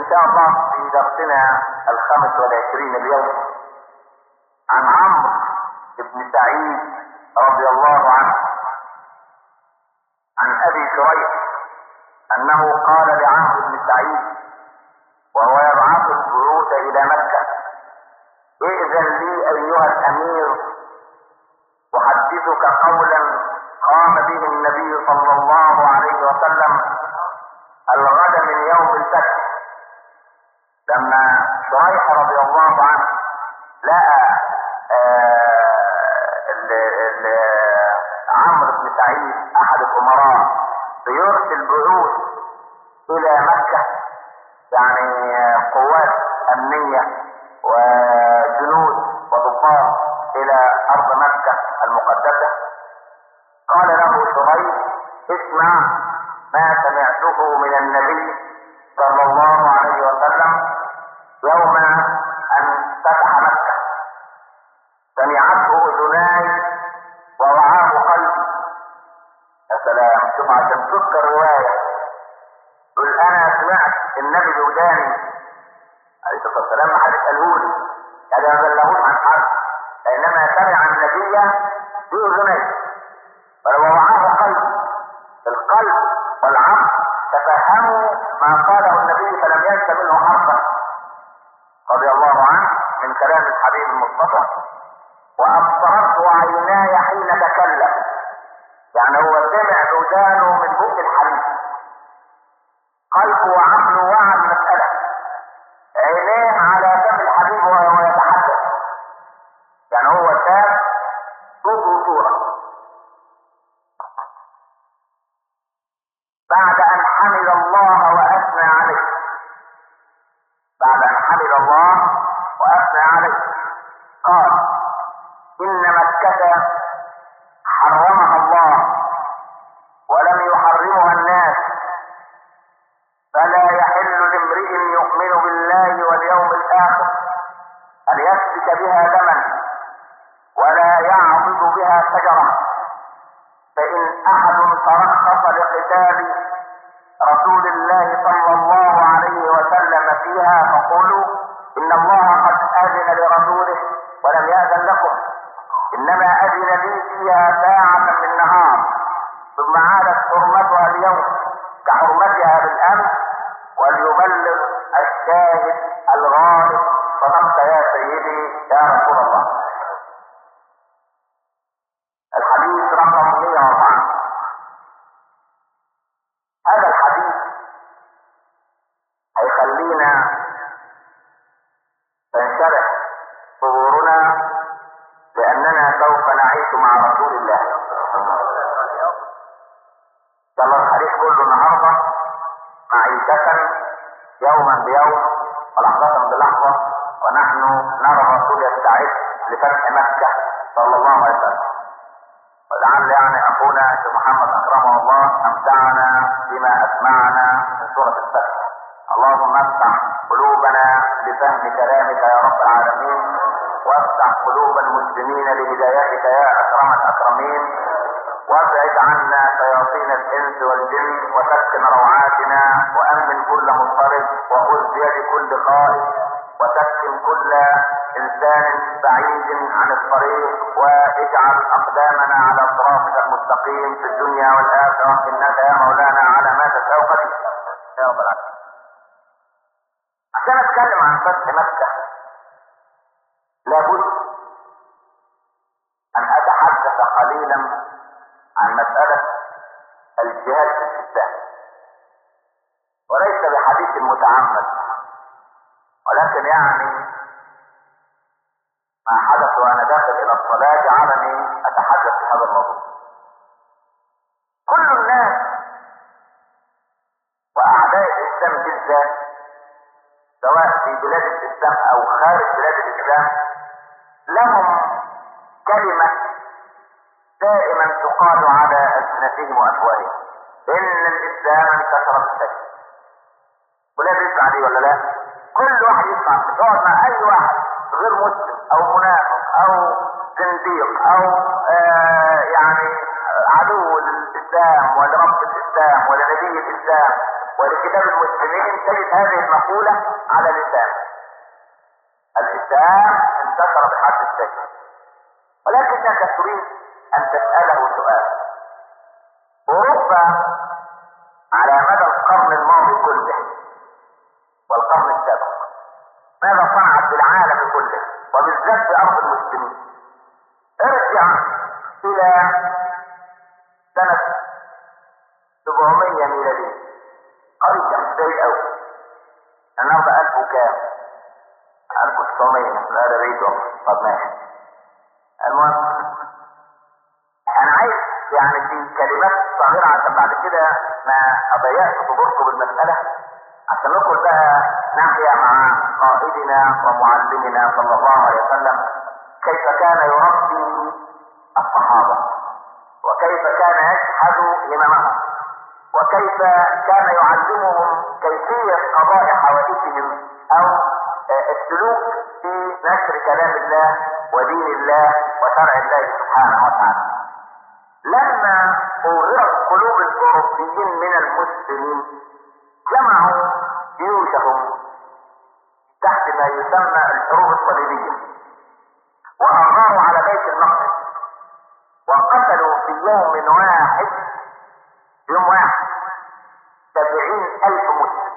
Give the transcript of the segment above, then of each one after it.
شاء الله في درسنا الخامس والعشرين اليوم عن عمرو بن سعيد رضي الله عنه عن ابي شريح انه قال لعمرو بن سعيد وهو يبعث البعوث الى مكه ائذن لي ايها الامير احدثك قولا قام به النبي صلى الله عليه وسلم الغد من يوم الفتح لما شريح رضي الله عنه لقى عمرو بن سعيد احد الامراء بيرسل بعوث الى مكة يعني قوات امنية وجنود وضباط الى ارض مكة المقدسة قال له شريح اسمع ما سمعته من النبي صلى الله عليه وسلم يوم ان فتح مكة سمعته اذناي ووعاه قلبي يا سلام شوف عشان تذكر رواية يقول انا سمعت النبي بوداني عليه الصلاة والسلام ما حد قالهولي يعني ما بلغوش عن حد انما سمع النبي باذنيه ووعاه قلبي القلب والعقل تفهموا ما قاله النبي فلم ينس منه حرفا رضي الله عنه من كلام الحبيب المصطفى وابصرته عيناي حين تكلم يعني هو سمع ودانه من بق الحبيب قلبه وعقله وعى المسألة عينيه على فم الحبيب وهو يتحدث يعني هو شاف صوت وصورة بعد ان حمد الله واثنى عليه بعد ان حمد الله واثنى عليه قال ان مكة حرمها الله ولم يحرمها الناس فلا يحل لامرئ يؤمن بالله واليوم الاخر ان يسفك بها دما ولا يعضد بها شجره فإن أحد ترخص لقتال رسول الله صلى الله عليه وسلم فيها فقولوا إن الله قد أذن لرسوله ولم يأذن لكم إنما أذن لي فيها ساعة من نهار ثم عادت حرمتها اليوم كحرمتها بالأمس وليبلغ الشاهد الغائب صدقت يا سيدي يا رسول الله الحديث رقم 104 هذا الحديث هيخلينا تنشرح صدورنا لأننا سوف نعيش مع رسول الله الله الحديث كله النهارده معيشة يوما بيوم ولحظة بلحظة ونحن نرى الرسول يستعد لفتح مكة صلى الله عليه وسلم ولعل يعني اخونا الشيخ محمد اكرمه الله امتعنا بما اسمعنا من سوره الفتح اللهم افتح قلوبنا لفهم كلامك يا رب العالمين وافتح قلوب المسلمين لهدايتك يا اكرم الاكرمين وابعد عنا شياطين الانس والجن وسكن روعاتنا وامن كل مضطرب وخذ بيد كل خائف وسكن كل انسان بعيد عن الطريق واجعل اقدامنا على صراطك المستقيم في الدنيا والاخره انك يا مولانا على ما تشاء قدير يا رب العالمين عشان اتكلم عن فتح مكه لابد ان اتحدث قليلا عن مساله الجهاد في الاسلام وليس بحديث متعمد ولكن يعني ما حدث وانا داخل الى الصلاة جعلني اتحدث في هذا الموضوع كل الناس واعداء الاسلام بالذات سواء في بلاد الاسلام او خارج بلاد الاسلام لهم كلمة دائما تقال على السنتهم وافواههم ان الاسلام انتشر بالشكل ولا بيسمع دي ولا لا كل واحد يسمع تقعد مع اي واحد غير مسلم او منافق او زنديق او آه يعني عدو للاسلام ولرب الاسلام ولنبي الاسلام ولكتاب المسلمين تجد هذه المقولة على لسان اللسان انتشر بحد السيف ولكنك تريد ان تسأله سؤال اوروبا على مدى القرن الماضي كله والقرن السابق ماذا صنعت بالعالم كله وبالذات في ارض المسلمين ارجع الى سنة 700 ميلادية قريب مش بعيد قوي النهارده 1000 وكام 1900 لا ده بعيد والله طب ماشي المهم انا عايز يعني في كلمات صغيرة عشان بعد كده ما اضيعش صدوركم بالمسألة عشان ندخل بقى ناحية مع قائدنا ومعلمنا صلى الله عليه وسلم كيف كان يربي الصحابة وكيف كان يشهد هممهم وكيف كان يعلمهم كيفية قضاء حوائجهم او السلوك في نشر كلام الله ودين الله وشرع الله سبحانه وتعالى لما أغرق قلوب الأوروبيين من المسلمين جمعوا جيوشهم تحت ما يسمى الحروب الصليبية وأغاروا على بيت المقدس وقتلوا في يوم واحد يوم واحد سبعين ألف مسلم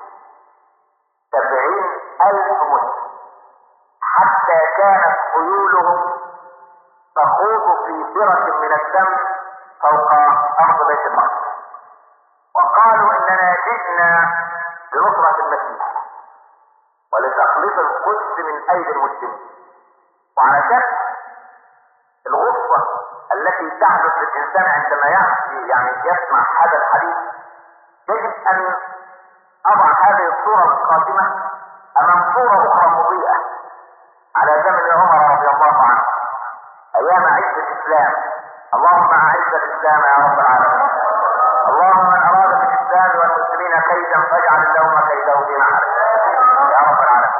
سبعين ألف مسلم حتى كانت خيولهم تخوض في فرة من الدم فوق أرض بيت المقدس وقالوا إننا جئنا لنصرة المسيح ولتخليص القدس من أيدي المسلمين وعلشان الغصة التي تحدث للإنسان عندما يحكي يعني يسمع هذا الحديث يجب أن أضع هذه الصورة القادمة أمام صورة أخرى مضيئة على زمن عمر رضي الله عنه أيام عز الإسلام اللهم أعز الإسلام يا رب العالمين اللهم من أراد بالإسلام والمسلمين كيدا فاجعل اللهم كيده في نحره يا رب العالمين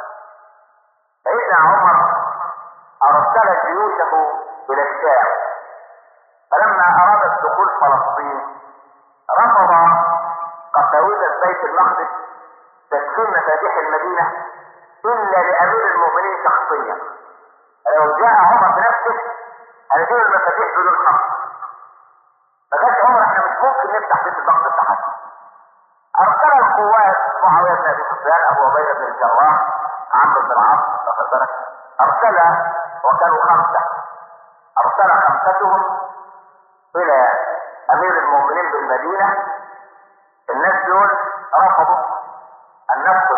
سيدنا عمر أرسل جيوشه إلى الشام فلما أراد دخول فلسطين رفض قساوسة بيت المقدس تسليم مفاتيح المدينة إلا لأمير المؤمنين شخصيا لو جاء عمر بنفسه هنديله المفاتيح بدون حق فقال عمر احنا مش ممكن نفتح بيت المقدس لحد أرسل القوات معاوية بن أبي سفيان أبو عبيدة بن الجراح عمرو بن العاص واخد بالك أرسل وكانوا خمسة أرسل خمستهم إلى أمير المؤمنين بالمدينة الناس دول رفضوا أن ندخل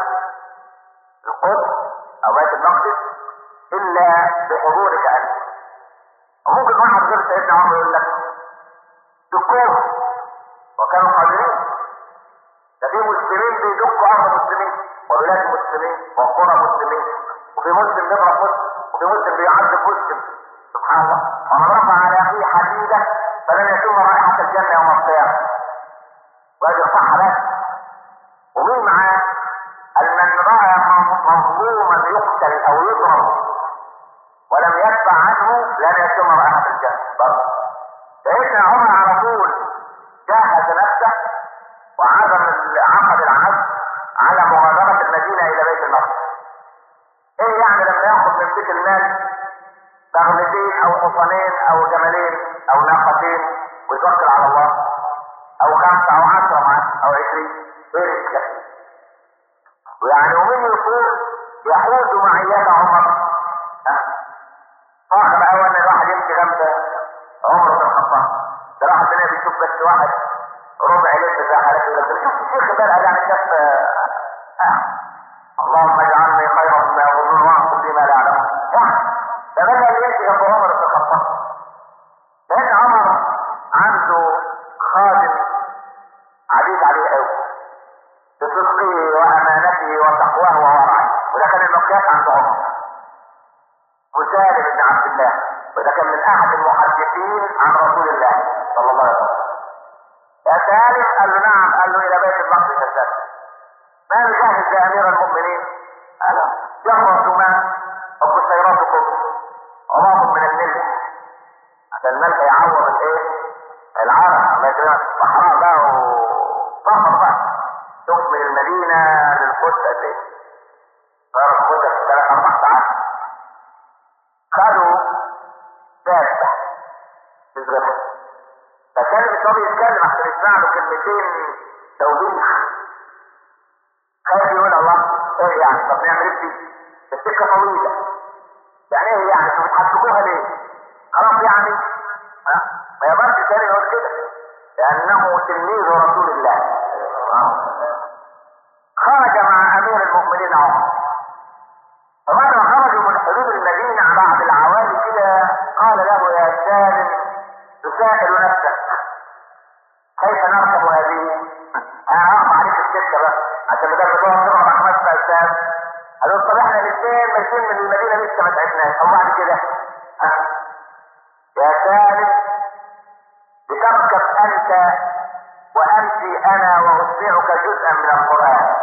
القدس أو بيت المقدس إلا بحضورك أنت وممكن واحد غير سيدنا عمر يقول لك دكوه وكانوا قادرين ده في مسلمين بيدقوا أرض مسلمين وبلاد مسلمين وقرى مسلمين وفي مسلم بيضرب مسلم وفي مسلم بيعذب مسلم سبحان الله ومن رفع على أخيه حديدة فلن يشم رائحة الجنة يوم القيامة وهذه صح بس ومين معاه المن رأى مظلوما يقتل أو يضرب ولم يدفع عنه لن يشم رائحة الجنة برضه سيدنا عمر على طول جهز نفسه وعزم عقد العهد على مغادرة المدينة إلى بيت المقدس. إيه يعني لما ياخد من بيت المال بغلتين أو حصانين أو جملين أو ناقتين ويتوكل على الله أو خمسة أو عشرة معاه أو عشرين إيه الإشكال؟ ويعني ومين يقول يحوز معيات عمر؟ صاحب أول إن الواحد يمشي جنب عمر بن الخطاب ده راح الدنيا بيشوف بس واحد ربع لسه زي حالته يقول لك شوف الشيخ بقى يعني شاف آه. اللهم اجعلني خيرا مما يظنون واعصم بما لا يعلمون يعني ده بقى اللي يمشي جنب عمر بن الخطاب لان عمر عنده خادم عزيز عليه قوي بصدقه وامانته وتقواه وورعه وده كان المقياس عند عمر مسالم بن عبد الله وده كان من احد المحدثين عن رسول الله صلى الله عليه وسلم يا سالم قال له نعم قال له الى بيت المقدس يا سالم ما نجهز يا امير المؤمنين قال جهرة ما وبشيراتكم عمام من الملح عشان الملح يعوض الايه العرق ما يجري صحراء بقى وصخر بقى شوف من المدينة للقدس قد ايه تعالى خدوا دابة تصغرها فكان مش راضي يتكلم عشان يسمع له كلمتين توبيخ خايف يقول الله ايه يعني طب نعمل ايه دي؟ السكه طويله يعني ايه يعني انتوا بتحسبوها ليه؟ خلاص يعني ها؟ ما يقدرش تاني يقول كده لانه تلميذ رسول الله خرج مع امير المؤمنين عمر فمرة خرجوا من حدود المدينة على بعض العوالي كده قال له يا سالم تسائل نفسك كيف نركب هذه؟ انا هقف عليك السكة بقى عشان بدل ما تقعد تقعد على خمس اسباب قالوا طب احنا الاثنين ماشيين من المدينة لسه ما تعبناش وبعد كده ها؟ يا سالم لتركب انت وامشي انا واسمعك جزءا من القران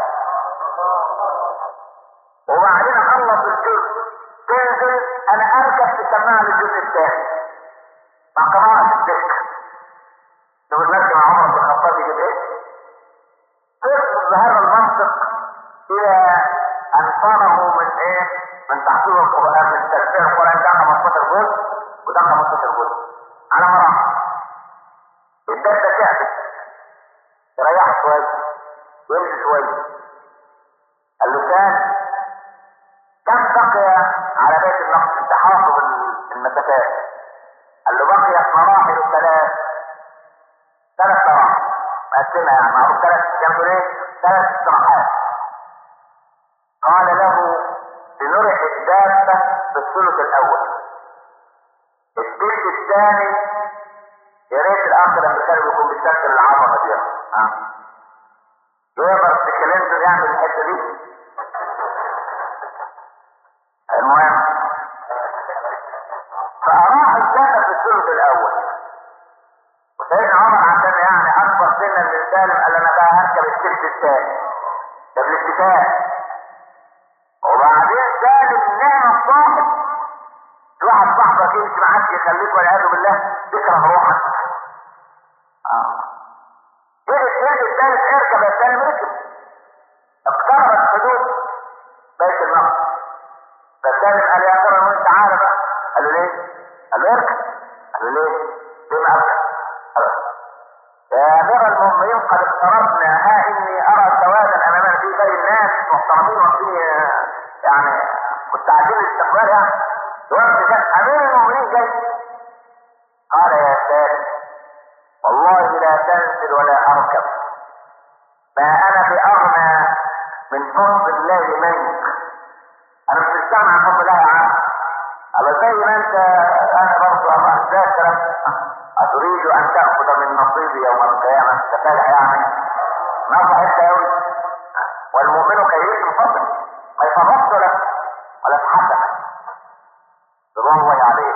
وبعدين اخلص الجزء تنزل انا اركب تسمع لي الجزء الثاني مع قراءة الذكر تقول نرجع مع عمر بن الخطاب يجيب ايه؟ تصل بهذا المنطق الى ان صاره من ايه؟ من تحصيل القران من تفسير القران ده 15 جزء وده 15 جزء على مراحل الدرس تعبت يريح شويه يمشي شويه اللسان كم بقي على بيت النقص التحاقب المسافات قال له بقيت مراحل ثلاث ثلاث مراحل مقسمها يعني معروف ثلاث كام ايه؟ ثلاث استراحات قال له لنرح الدابة في الثلث الأول الثلث الثاني يا ريت الأخ لما كان يكون بيشكل العظمة دي ها يقدر الكلام يعمل الحتة دي المهم فأراح الجنة في الثلث الأول وسيدنا عمر عشان يعني أكبر سنا من سالم قال أنا بقى هركب الثلث الثاني ده بالاتفاق وبعدين سالم نعم صاحب واحد صاحبك يمشي معاك يخليك والعياذ بالله تكره روحك اه يجي الثلث الثالث اركب يا سالم ركب اقتربت حدود بيت المقدس فسالم قال يا ترى وانت عارف قال له ليه؟ قال له اركب قال له ليه؟ ليه ما اركب؟ يا امير المؤمنين قد اقتربنا ها اني ارى سوادا امامنا في بين الناس محترمين وفي يعني مستعدين للاستقبال يعني وقت كان امير المؤمنين جاي قال يا سالم والله لا تنزل ولا اركب ما انا باغنى من فضل الله منك انا مش مستغنى عن فضل الله يا عم اما زي ما انت انا برضه الله ذاكرا اتريد ان تاخذ من نصيبي يوم القيامه تتابع يعني نصح انت قوي والمؤمن كيف فضل ما يفرطش لك ولا تحدث رضوان الله عليه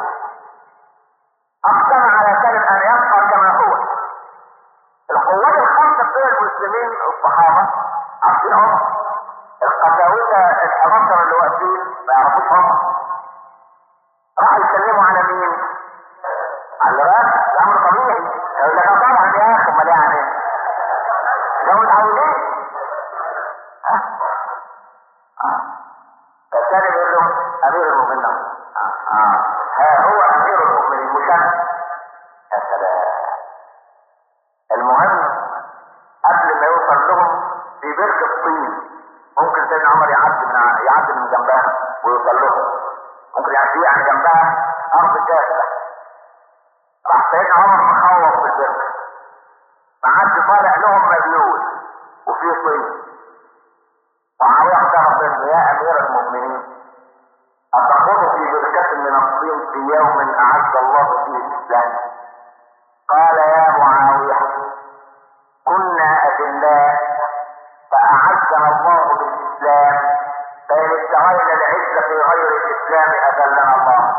اقسم على كلم ان يبقى كما هو القوات الخمسه بتوع المسلمين الصحابه عارفين عمر القساوسه الحراسه اللي واقفين ما يعرفوش عمر راحوا يسلموا على مين؟ على الراس امر طبيعي يقول لك طبعا يا اخي امال يعني لو متعودين ها ها فالثاني بيقول له امير المؤمنين اه اه ها هو امير المؤمنين مش انا يا سلام المهم قبل ما يوصل لهم في بركة الطين ممكن سيدنا عمر يعدي من ع- يعدي من جنبها ويوصل لهم ممكن يعدي عن جنبها ارض جافة راح سيدنا عمر مخوف في البركة معدي طالع لهم مبلول وفيه طين وعاوز اختار منه يا امير المؤمنين أتخوض في بركة من الطين في يوم أعز الله فيه الإسلام قال يا معاوية كنا أذلاء فأعزنا الله بالإسلام فإن ابتغينا العزة في غير الإسلام أذلنا الله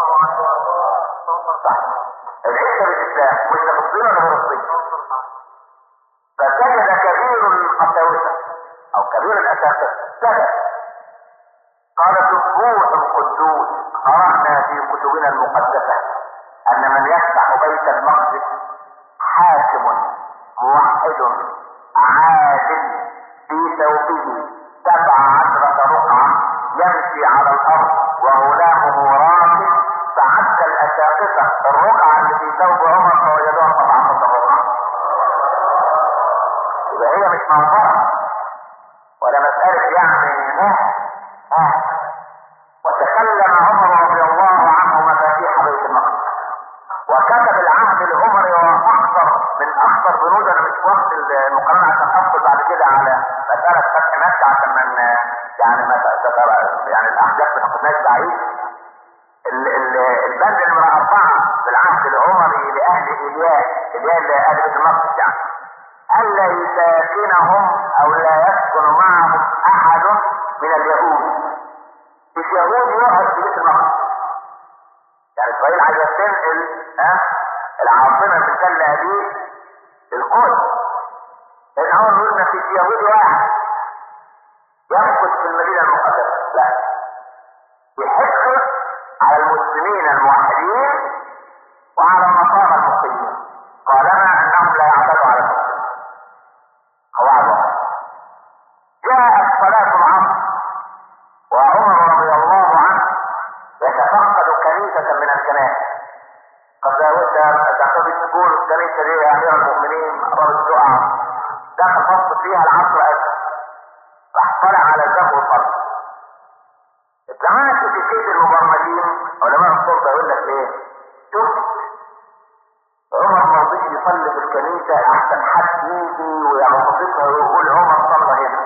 صح العزة بالإسلام مش في الطين ولا غير الطين فسجد كبير القساوسة أو كبير الأساقفة سجد قال سبوح القدوس قرأنا في كتبنا المقدسة أن من يفتح بيت المقدس حاكم موحد عادل في ثوبه سبع عشرة رقعة يمشي على الأرض يعني ها ها وتكلم عمر رضي الله عنه مفاتيح بيت المقدس وكتب العهد لعمر واكثر من اكثر بنود انا مش وقت المقارنه عشان ادخل بعد كده على مساله فتح مكه عشان من يعني ما تتبع- يعني الاحداث ما تاخدناش بعيد ال- ال- البند نمرة أربعة في العهد العمري لأهل إلياء إلياء اللي أهل بيت المقدس يعني ألا يساكنهم أو لا يسكن معهم أحد من اليهود مش يهود يقعد في بيت المقدس يعني إسرائيل عايزة تنقل ها العاصمة من تل أبيب للقدس لأن هو بيقول ما فيش يهودي واحد يمكث في المدينة المقدسة لا يحث على المسلمين الموحدين وعلى النصارى المسلمين طالما انهم لا يعتدوا على المسلمين قواعد جاءت صلاة العصر وعمر رضي الله عنه يتفقد كنيسة من الكنائس قد داودت تعتقد تقول الكنيسة دي يا أمير المؤمنين رب الدعاء دخل فصل فيها العصر أسد راح طلع على الباب والفصل الجماعة في كيس المبرمجين علماء الشرطة يقول لك ايه شفت عمر ما رضيش يصلي في الكنيسة احسن حد يجي ويعطفها ويقول عمر صلى هنا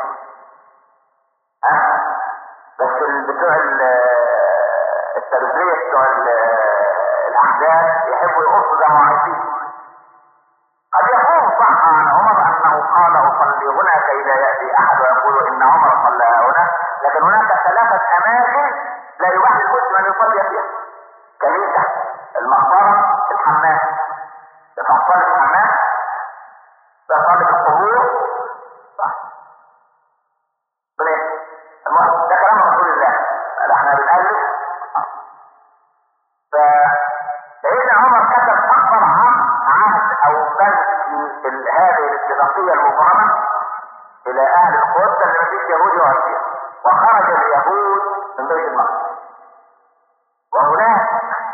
ها بس ال- بتوع ال- التربية بتوع ال- الاحداث يحبوا يقصوا زي ما عايزين قد يكون صح عن عمر انه قال اصلي هنا كي لا ياتي احد ويقول ان عمر صلى هنا لكن هناك ثلاثه اماكن لا يباح للمسلم ان يصلي فيها كنيسه المقبره الحمام تفصل الحمام تصلي في القبور صح طيب، المهم ده كلام رسول الله ده احنا بنألف فسيدنا عمر كتب اكبر عهد عهد او بند في ال- هذه الاتفاقيه المبرمه الى اهل القدس اللي مفيش يهودي ولا فيها وخرج اليهود من بيت المقدس وهناك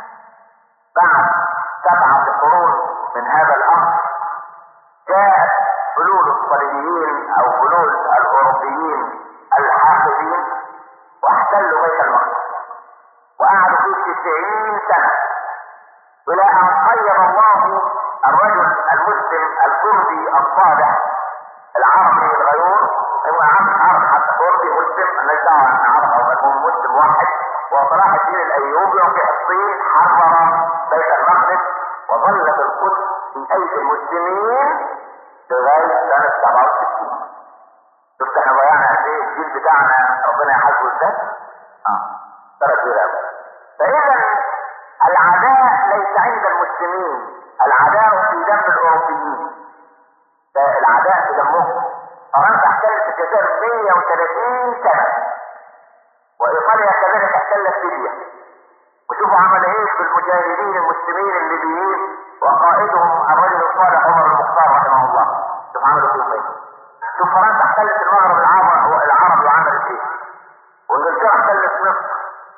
بعد سبعه قرون من هذا الامر جاءت فلول الصليبيين او فلول الاوروبيين الحاقدين واحتلوا بيت المقدس وقعدوا فيه تسعين سنة إلى أن قيد الله الرجل المسلم الكردي الصالح العربي الغيور هو عرب عرب حتى كردي مسلم مالناش دعوة عن عرب أو غير مسلم واحد وصلاح الدين الأيوبي وفي الصين حرر بيت المقدس وظلت القدس في أيدي المسلمين لغاية سنة 67 شفت احنا ضيعنا قد ايه الجيل بتاعنا ربنا يحاسبه ازاي؟ اه ترى كبيرة أوي. فإذا العداء ليس عند المسلمين العداء في دم الأوروبيين ده العداء في دمهم فرنسا احتلت الجزائر 130 سنة وإيطاليا كذلك احتلت ليبيا وشوفوا عمل ايه في المجاهدين المسلمين الليبيين وقائدهم الرجل الصالح عمر المختار رحمه الله شوف عملوا فيهم ايه شوف فرنسا احتلت المغرب العربي العربي وعملت ايه وانجلترا احتلت مصر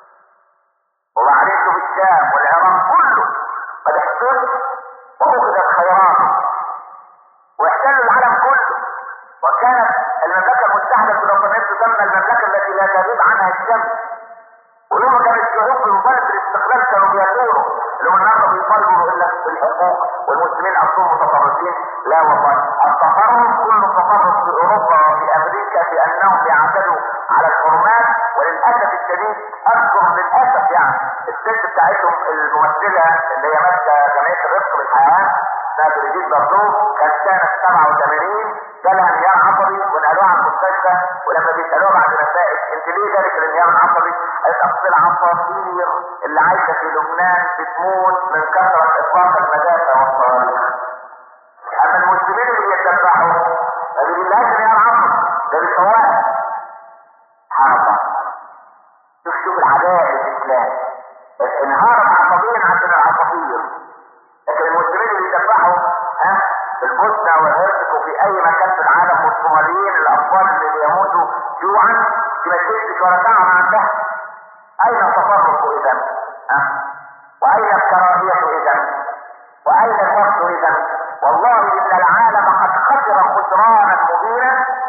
وبعدين شوف الشام والعراق كله قد احتل واخذت خيراته واحتلوا العالم كله وكانت المملكه المتحده البريطانيه تسمى المملكه التي لا تغيب عنها الشمس ولما كان الشعوب في مبادره الاستقلال كانوا بيثوروا لو النهارده بيطالبوا الا بالحقوق والمسلمين اصلهم متطرفين لا والله التطرف كل التطرف في اوروبا وفي امريكا في انهم يعتدوا على الحرمات وللاسف الشديد اذكر للاسف يعني الست بتاعتهم الممثله اللي هي ماسكه جمعيه الرفق بالحياه اسمها بريجيت بردو كانت سنه 87 جالها انهيار عصبي ونقلوها على المستشفى ولما بيسالوها بعد النتائج انت ليه جالك الانهيار العصبي؟ قالت اصل العصافير اللي عايشه في لبنان بتموت من كثره اطلاق المدافع والصواريخ. اما المسلمين اللي بيتبعوا ما بيجيلهاش انهيار عصبي ده بالفوائد. سبحان الله. شوف شوف العداء الاسلام انهارت عصبيا عشان العصافير لكن المسلمين اللي بيدفعوا ها في البوسنة والهرسك وفي اي مكان في العالم والصوماليين الاطفال اللي بيموتوا جوعا دي ما تجيش ولا تعب عندها اين التفرق اذا ها واين الكراهية اذا واين الوقت اذا والله ان العالم قد خسر خسرانا مبينا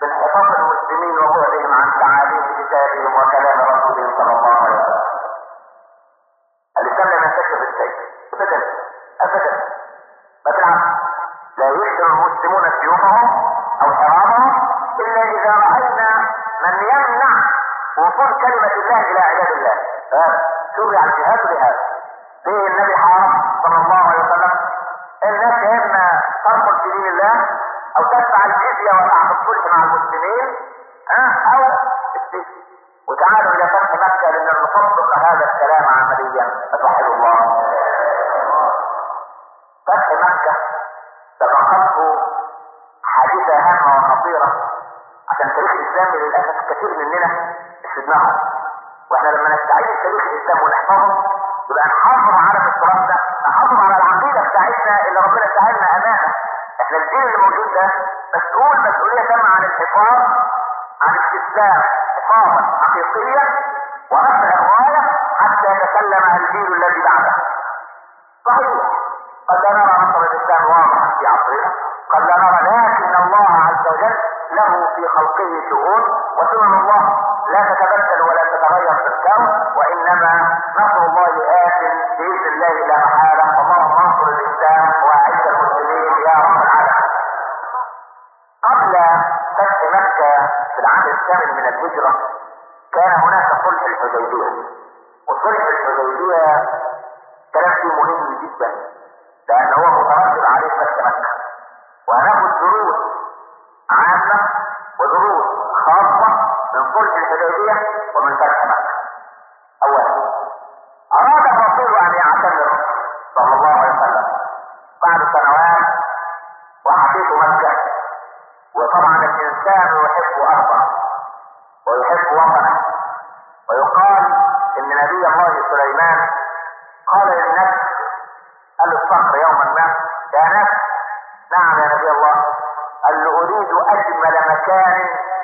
بانحطاط المسلمين وبعدهم عن تعاليم كتابهم وكلام رسولهم صلى الله عليه وسلم الاسلام لم ينتشر بالسيف ابدا ابدا بالعكس لا يحسن المسلمون سيوفهم او حرامهم الا اذا راينا من يمنع وصول كلمه الله الى عباد الله شرع الجهاد بهذا فيه النبي حرام صلى الله عليه وسلم الناس يا اما ترفض في دين الله او تدفع الجزيه وتعقد صلح مع المسلمين ها او السجن وتعالوا الى فتح مكه لان نطبق هذا الكلام عمليا فتوحد الله فتح مكه سبقته حادثه هامه وخطيره عشان تاريخ الاسلام للاسف كثير مننا مش في دماغه واحنا لما نستعيد تاريخ الاسلام ونحفظه يبقى نحافظ على التراث ده نحافظ على العقيده بتاعتنا اللي ربنا سهلنا امانه احنا الدين اللي موجود ده مسؤول مسؤوليه تامه عن الحفاظ عن الاستسلام حفاظا حقيقيا ورفع الرايه حتى يتكلم الجيل الذي بعده صحيح قد لا نرى نصر الاسلام واضحا في عصرنا قد لا نرى لكن الله عز وجل له في خلقه شؤون وسنن الله لا تتبدل ولا تتغير في الكون وانما نصر الله ات باذن الله لا محاله اللهم انصر الاسلام واعز المسلمين يا رب العالمين. قبل فتح مكه في العام الثامن من الهجره كان هناك صلح الحديبيه وصلح الحديبيه كلام فيه مهم جدا لان هو مترتب عليه فتح مكه وهناخد دروس عامه ودروس خاصه من صلح الحديبيه ومن فتح مكه اولا اراد الرسول ان يعتمر صلى الله عليه وسلم بعد سنوات وحديث مكه وطبعا الانسان يحب ارضه ويحب وطنه ويقال ان نبي الله سليمان قال للنفس قال الصقر يوما ما يا نفس نعم يا نبي الله قال له اريد اجمل مكان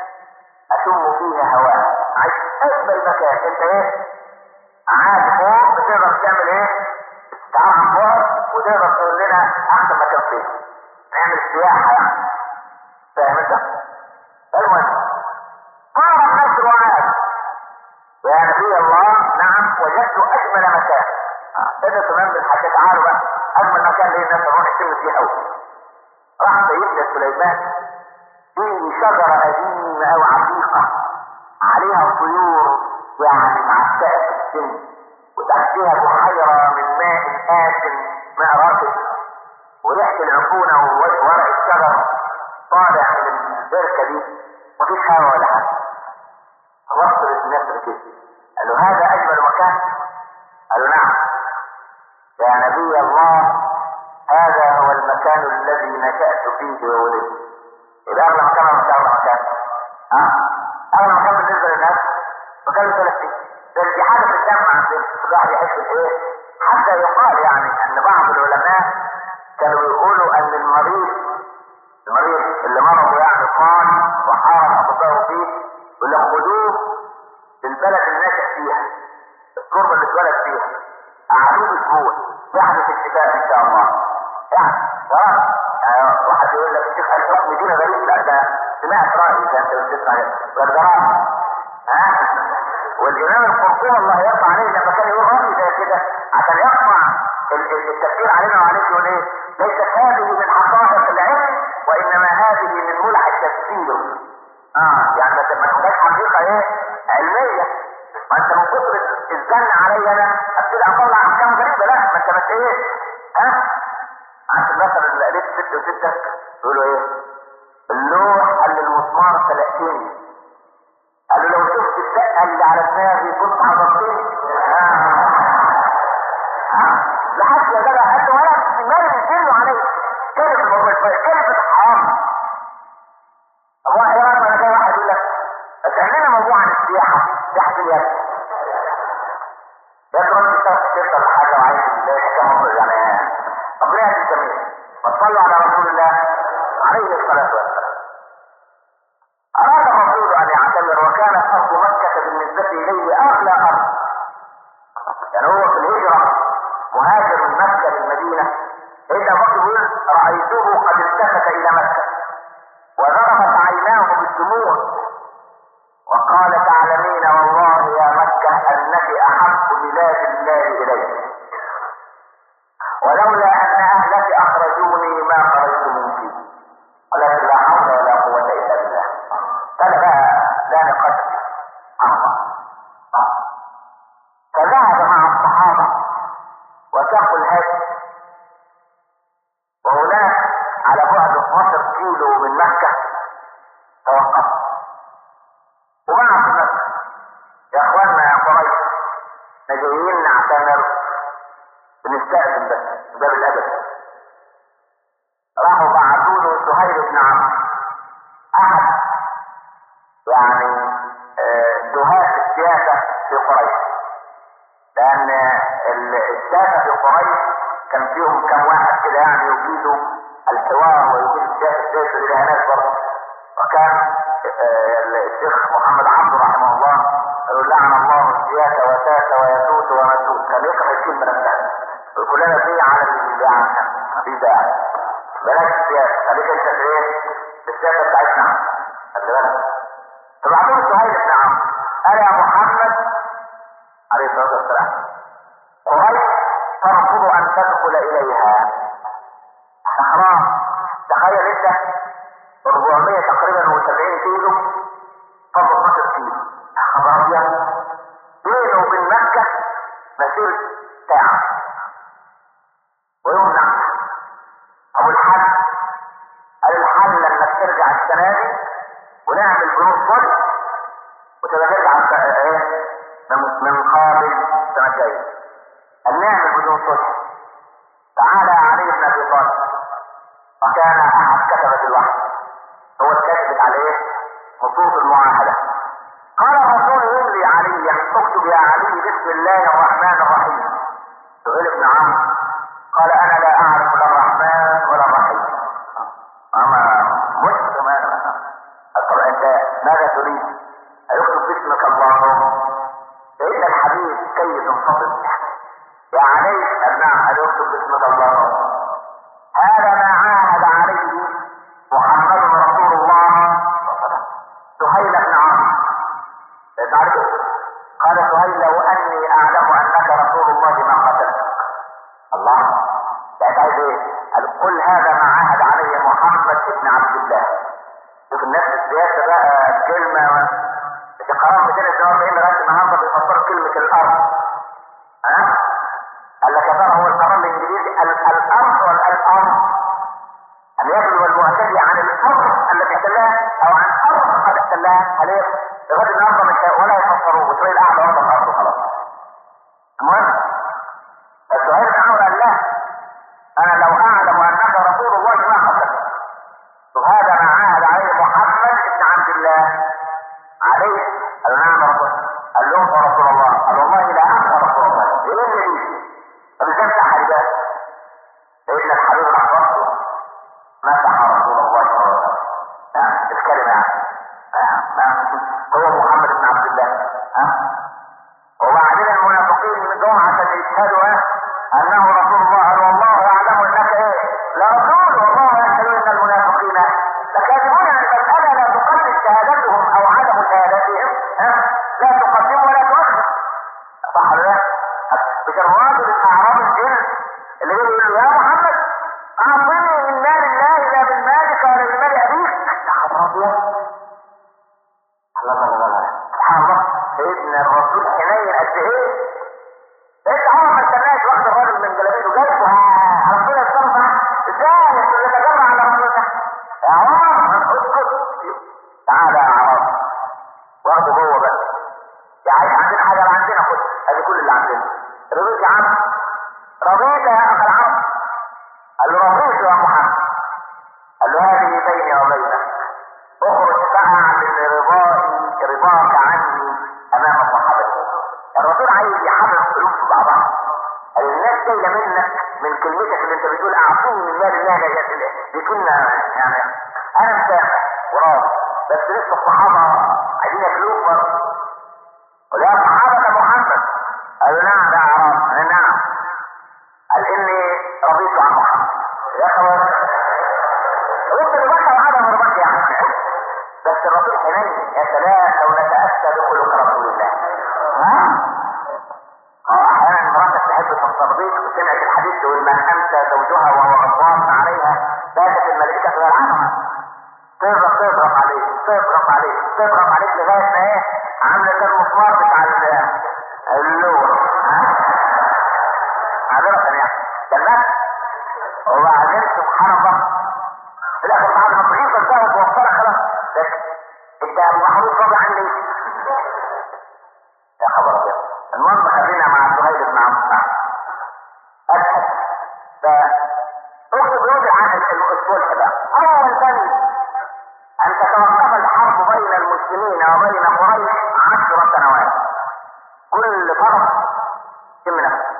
اشم فيه هواء عايز اجمل مكان انت ايه عاد فوق بتقدر تعمل ايه تعال عن فوق وتقدر تقول لنا احسن مكان فين نعمل سياحه يعني فاهم انت المهم قال الناس وعاد يا نبي الله نعم وجدت اجمل مكان ابن سليمان بن حاجة تعالوا بقى اجمل مكان ليه الناس تروح تشم فيه قوي راح سيدنا سليمان فيه شجرة قديمة أو عتيقة عليها طيور يعني معتقة في السن وتحتها بحيرة من ماء آسن ماء راكد وريحة العفونة وورق الشجر طالع من البركة دي مفيش هوا ولا حاجة وصل النسر كده قال له هذا أجمل مكان قال له نعم يا نبي الله هذا هو المكان الذي نشأت فيه وولدت يبقى أغلى مكان ولا مش أغلى مكان؟ ها؟ أغلى مكان بالنسبة للناس مكان ثلاثين ده دي حاجة في الدم عندنا الواحد يحس بإيه؟ حتى يقال يعني أن بعض العلماء كانوا يقولوا أن المريض المريض اللي مرضه يعني صام وحارب أطباءه فيه يقول لك خدوه للبلد اللي نشأ فيها التربة اللي اتولد فيها قعدوه اسبوع يحدث الشفاء ان شاء الله يعني خلاص يعني واحد يقول لك الشيخ الحكم دي غريب لا ده سمعت رايي كان انت بتسمع والجرام ها والامام القرطبي الله يرضى عليه لما كان يقول راي زي كده عشان يقطع التفسير علينا وعليك يقول ايه ليست هذه من حقائق العلم وانما هذه من ملح التفسير اه يعني ما تبقاش حقيقه ايه علميه ما انت من كتر الزن علي انا ابتدي اطلع احكام غريبه لا ما انت بس ايه ها عشان مثلا اللي قريت ست وستة يقولوا ايه اللوح قال للمسمار 30 قال له لو شفت الشقه اللي على دماغي كنت حضرتني لحد يا جدع قال له ولا مالي بيجنوا عليا كلمه كلمه حرام الله يرى انا جاي واحد يقول لك تعملنا موضوع عن السياحه سياحه اليد يا ترى انت تشتغل حاجه وعايز حكايه يعني ربنا يهدي الجميع وصلوا على رسول الله عليه الصلاه والسلام اراد الرسول ان يعتمر وكانت ارض مكه بالنسبه اليه اغلى ارض يعني هو في الهجره مهاجر من مكه للمدينه إذا بكر يقول رأيته قد التفت إلى مكة وضربت عيناه الدموع وقال تعلمين والله يا مكة انك احب بلاد الله الي ولولا ان اهلك اخرجوني ما خرجت منك ولكن لا حول ولا قوة الا بالله قال بقى لا نقدر الله فذهب مع الصحابة وساقوا الهدي وهناك على بعد 12 كيلو من مكة توقف وبعد مكة يا اخوانا يا قريش احنا جايين نعتمر بنستأذن بس باب الأدب راحوا بعثوا له سهيل بن عمرو أحد يعني آه، دهاة السياسة في قريش لأن ال- الساسة في قريش كان فيهم كم واحد كده يعني يجيدوا الحوار ويجيد السياسة السياسة للإهانات برضه وكان آه، الشيخ محمد عبده رحمه الله يقول لعن الله السياسة وساسة ويسوس ومسوس كان يكره الكلمة نفسها وكلنا دي على اللي يعني في داعي بلاش السياسة خليك انت في ايه؟ في السياسة بتاعتنا خلي بالك فبعدين سهيل بن عمرو قال يا محمد عليه الصلاة والسلام قريش ترفض أن تدخل إليها حرام تخيل أنت 400 تقريبا و70 كيلو فضل 12 كيلو خبر أبيض بينه وبين مكة مسيرة ساعة ويمنع أبو الحل قال الحل انك ترجع السنة دي ونعمل جروب صلح وتبقى ترجع الس- ايه من من قابل السنة الجاية قال نعمل بدون صلح تعالى علي بن ابي طالب وكان احد كتبة الوحي هو الكاتب عليه خطوط المعاهدة قال الرسول يملي عليا اكتب يا علي بسم الله الرحمن الرحيم سئل ابن عمرو قال انا لا اعرف لا الرحمن ولا الرحيم اما مسلم انا طب انت ماذا تريد؟ ايكتب باسمك اللهم فان الحديث كي تنفضل يا علي نعم هل يكتب باسمك اللهم هذا ما عاهد عليه محمد رسول الله سهيل بن عمرو تعرف قال سهيل لو اني اعلم انك رسول الله ما قتلت الله يعني عايز ايه؟ قال قل هذا ما عهد عليه محمد بن عبد الله شوف الناس في السياسه بقى كلمه و... في قرار 242 لغايه النهارده بيفسروا كلمه الارض ها؟ قال لك يا ترى هو القرار الانجليزي ال- الارض ولا الارض؟ ان يبلغ المعتدي عن الارض التي احتلها او عن ارض قد احتلها هل هي لغايه النهارده مش ولا يفسروه واسرائيل قاعده واخده الارض وخلاص. المهم السؤال بن عمرو قال لا انا لو اعلم انك رسول الله ما قتلت وهذا ما عاهد عليه محمد بن عبد الله عليه قال نعم يا رسول قال لهم يا رسول الله قال والله لا انت رسول الله ايه اللي لي طب ازاي امسح حاجات سيدنا الحبيب الاحباب مسح رسول الله صلى الله عليه وسلم نعم الكلمه يعني نعم هو محمد بن عبد الله ها وبعدين المنافقين من جم عشان يشهدوا ايه انه رسول الله قال والله يعلم انك ايه لا رسول والله يشهد ان المنافقين لكاذبون ان المساله لا تقلل شهادتهم او عدم شهادتهم ها لا تقدم ولا تؤخر صح ولا لا؟ مش الراجل الاعراب الجن اللي بيقول له يا محمد اعطني من مال الله لا من مالك ولا من مال ابيك يا خبر ابيض الله الله الله الله سبحان الله سيدنا الرسول حنين قد ايه انت عمر ما استناش واخد الراجل من جلابيته جايبه على طول الصرف ازاي انت بتتجمع على رسولك يا عمر اسكت تعالى يا عمر واخده جوه بس يا عايز عندنا حاجه اللي عندنا خد ادي كل اللي عندنا رضيت يا عم رضيت يا اخي العم قال له رضيت يا محمد قال له هذه بيني وبينك اخرج بقى من رضائي رضاك عني امام الصحابه الرسول عايز يحرر القلوب في بعضها قال الناس جايه منك من كلمتك اللي انت بتقول اعطوني من مال الله لا دي كلمه يعني انا مسامح وراضي بس لسه الصحابه عايزين ياكلوك برضه قال يا صحابه محمد قالوا نعم يا اعراب قال نعم قال اني رضيت عن محمد يا خبر وانت اللي بكر عدم رضاك يعني بس الرسول لغايه ما ايه عامله زي المسمار بتاع ال- اللوح ها عذرة يعني تمام وبعدين سبحان الله في الاخر بعد ما تغيظ بقى وتوفرها خلاص بس انت المحروس راضي عني يا خبر ابيض المهم خلينا مع سهيل بن عمرو أبحث فأخذ يوجد عن الصلح بقى أول بند أن تتوقف الحرب بين المسلمين وبين قريش عشر سنوات كل فرق يتم نفسه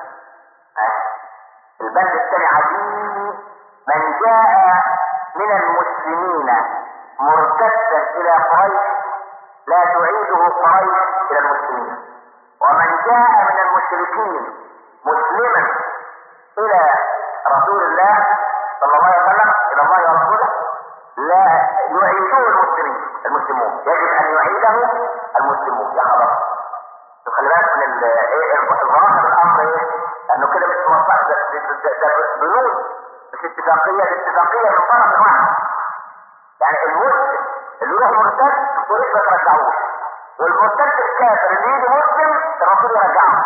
البند الثاني عجيب من جاء من المسلمين مرتدا إلى قريش لا تعيده قريش إلى المسلمين ومن جاء من المشركين مسلما الى رسول الله صلى الله عليه وسلم الى الله ورسوله لا يعيدوه المسلمين المسلمون يجب ان يعيده المسلمون يا خلاص خلي بالك من ال- ايه الغرابه الامر ايه لانه كده مش موثق ده ده- ده- ده بنود مش اتفاقيه الاتفاقيه من طرف واحد يعني المسلم اللي يروح مرتد الطريق ما ترجعوش والمرتد الكافر اللي يجي مسلم الرسول يرجعه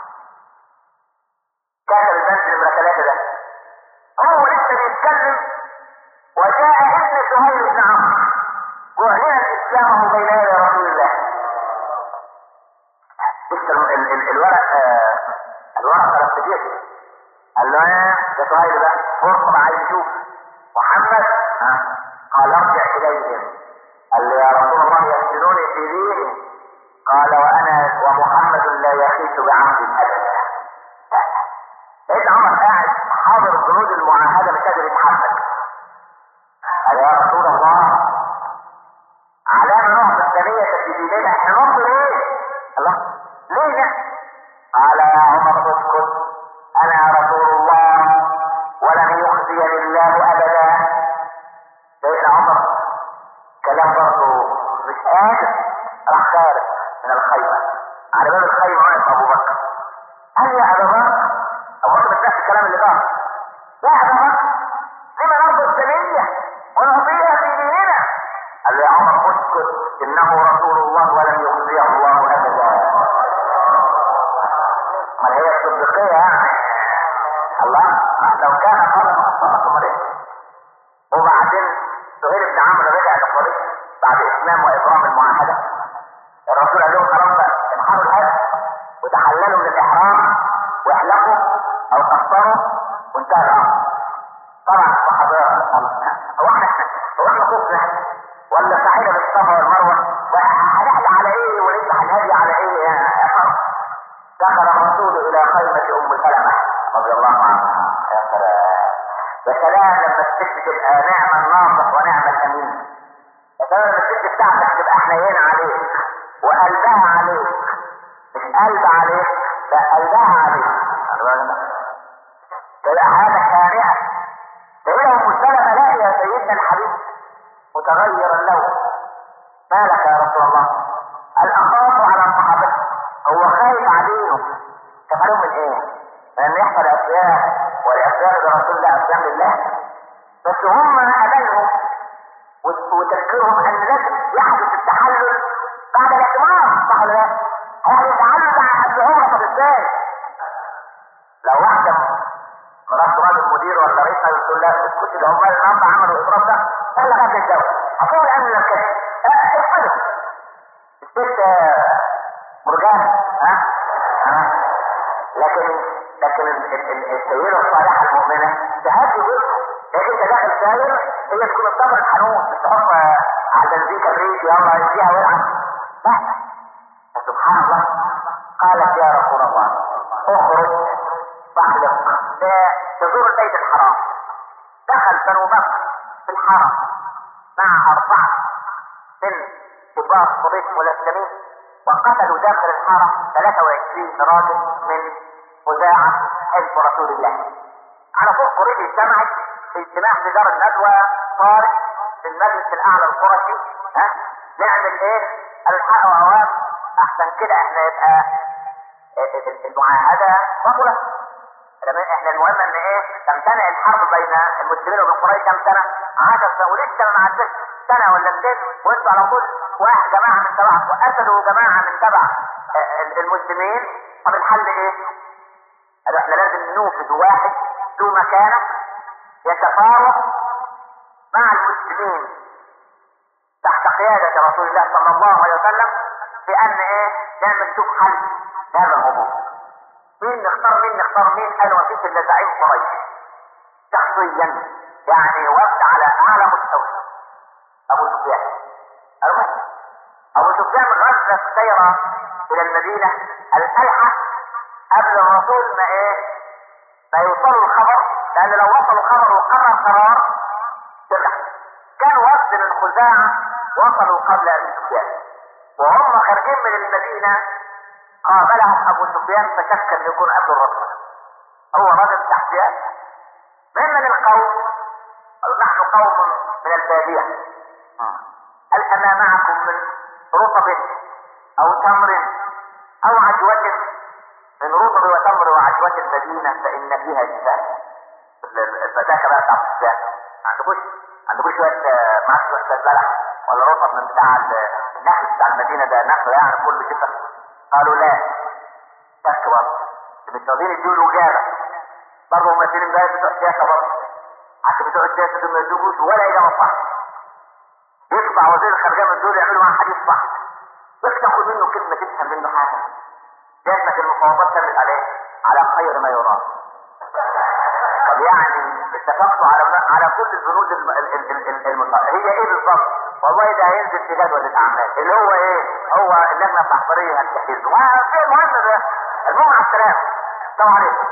كافر البنك نمرة ثلاثة ده هو لسه بيتكلم وجاء ابن سهيل بن عمرو واعلن اسلامه بين يدي رسول الله لسه ال- ال- ال- الورق آه، الورق ثلاث كتير قال له ايه يا سهيل ده فرصة عايز يشوف محمد ها قال ارجع اليهم قال له يا رسول الله يفتنوني في ديني قال وانا ومحمد لا يخيس بعهد ابدا سيدنا عمر قاعد حاضر جنود المعاهده مش قادر يتحرك قال يا رسول الله علامه نهضه الثانيه في ديننا احنا نهض ليه؟ الله ليه ده؟ قال يا عمر اسكت انا رسول الله ولن يخزيني الله ابدا سيدنا عمر كلام برضه مش قادر راح خارج من الخيمه على باب الخيمه واقف ابو بكر قال يا ابا بكر ابو بكر مش نفس الكلام اللي قال يا ابا بكر لما نرضى الدنيا ونعطيها في ديننا قال له يا عمر اسكت انه رسول الله ولن يخزيه الله ابدا ما هي الصديقيه يعني الله لو كان قال امال ايه وبعدين سهيل بن عمرو رجع لقريش بعد اتمام واكرام المعاهده الرسول قال لهم خلاص بقى انحروا الهدف وتحللوا من الاحرام واحلقوا او قصروا وانتهى الامر طبعا الصحابه هو احنا هو احنا خفنا ولا سعينا بالصفا والمروه وهنحلق على ايه ونذبح الهدي على ايه يا اخوان دخل الرسول الى خيمه ام سلمه رضي الله عنها يا سلام يا سلام لما الست تبقى نعم الناصح ونعم الامين يا سلام لما الست بتاعتك تبقى حنينه عليك وقلبها عليك مش قلب عليك لا قلبها عليك خلي بالك. تبقى حياتك هانئه تقول ام سلمه لا يا سيدنا الحبيب متغير اللون ما لك يا رسول الله قال اخاف على صحابتي هو خايف عليهم كفروا من ايه؟ لان يحصل اشياء والاسباب لرسول الله اسلام لله بس هم املهم وت- وتفكيرهم ان لازم يحدث التحلل بعد الاعتمار صح ولا لا؟ هيحدث التحلل بعد قبل عمره طب ازاي؟ لو واحده مرات راجل مدير ولا رئيس قال تقول لا اسكتي ده هم النهارده عملوا اضراب ده يلا بقى نتجوز هتقول ان كده افعلوا الست مرجان ها ها لكن لكن ال- ال- ال- السيده الصالحه المؤمنه تهدي جزء لكن انت داخل ساير هي تكون الصبر الحنون مش تحط على البنزين كبريت يلا يديها والعب لا سبحان الله قالت يا رسول الله اخرج بعدك تزور البيت الحرام دخل بنو بكر في الحرم مع أربعة من كبار قريش ملثمين وقتلوا داخل الحرم 23 راجل من خزاعة حزب رسول الله. على طول قريش اجتمعت في اجتماع في دار الندوة طارئ في المجلس الأعلى القرشي ها نعمل إيه؟ الحق وأوام أحسن كده إحنا يبقى المعاهدة بطلة لما احنا المهم ان ايه تمتنع الحرب بين المسلمين وبين قريش كم سنه؟ 10 سنه ولسه ما عدتش سنه ولا 200 وانتوا على طول واحد جماعه من تبعكم وقتلوا جماعه من تبع آه، ال- المسلمين طب الحل ايه؟ قالوا احنا لازم نوفد واحد ذو مكانه يتفاوض مع المسلمين تحت قيادة رسول الله صلى الله عليه وسلم بأن ايه نعمل نشوف حل لهذا الموضوع مين نختار مين نختار مين قالوا مفيش الا زعيم قريش شخصيا يعني وفد على اعلى مستوى ابو سفيان قالوا ماشي ابو سفيان غزة السيرة الى المدينة الالحق قبل الرسول ما ايه ما يوصلوا الخبر لان لو وصلوا الخبر وقرر قرار ترجع كان وفد من خزاعة وصلوا قبل ابي سفيان وهم خارجين من المدينة قابلهم ابو سفيان فشك ان يكون قبل الرسول هو رجل تحتيات من من القوم قالوا نحن قوم من البادية هل انا معكم من رطب او تمر او عجوة من رطب وتمر وعجوة المدينة فان فيها جبال الفتاة بقى بتاع السفيان عندكوش عندكوش شوية آه، معاك شوية بلح ولا رطب من بتاع ال- النخل بتاع المدينة ده نخل يعني كله شفا قالوا لا شك برضه مش راضيين يدوا اجابة برضه ممثلين بقى بتوع السياسة برضه عشان بتوع السياسة دول ما يدوش ولا اجابة صح يطلع وزير الخارجية من دول يعملوا معاه حديث صح بس تاخد منه كلمة تفهم منه حاجة جاتك المفاوضات تمت عليه على خير ما يرام طب يعني اتفقتوا على على كل البنود الم- ال- ال- ال- ال- المصالح هي ايه بالظبط؟ والله ده هينزل في جدول الاعمال اللي هو ايه؟ هو اللجنه التحضيريه هتجهزه وشيء مهم ده المهم على السلامه السلام عليكم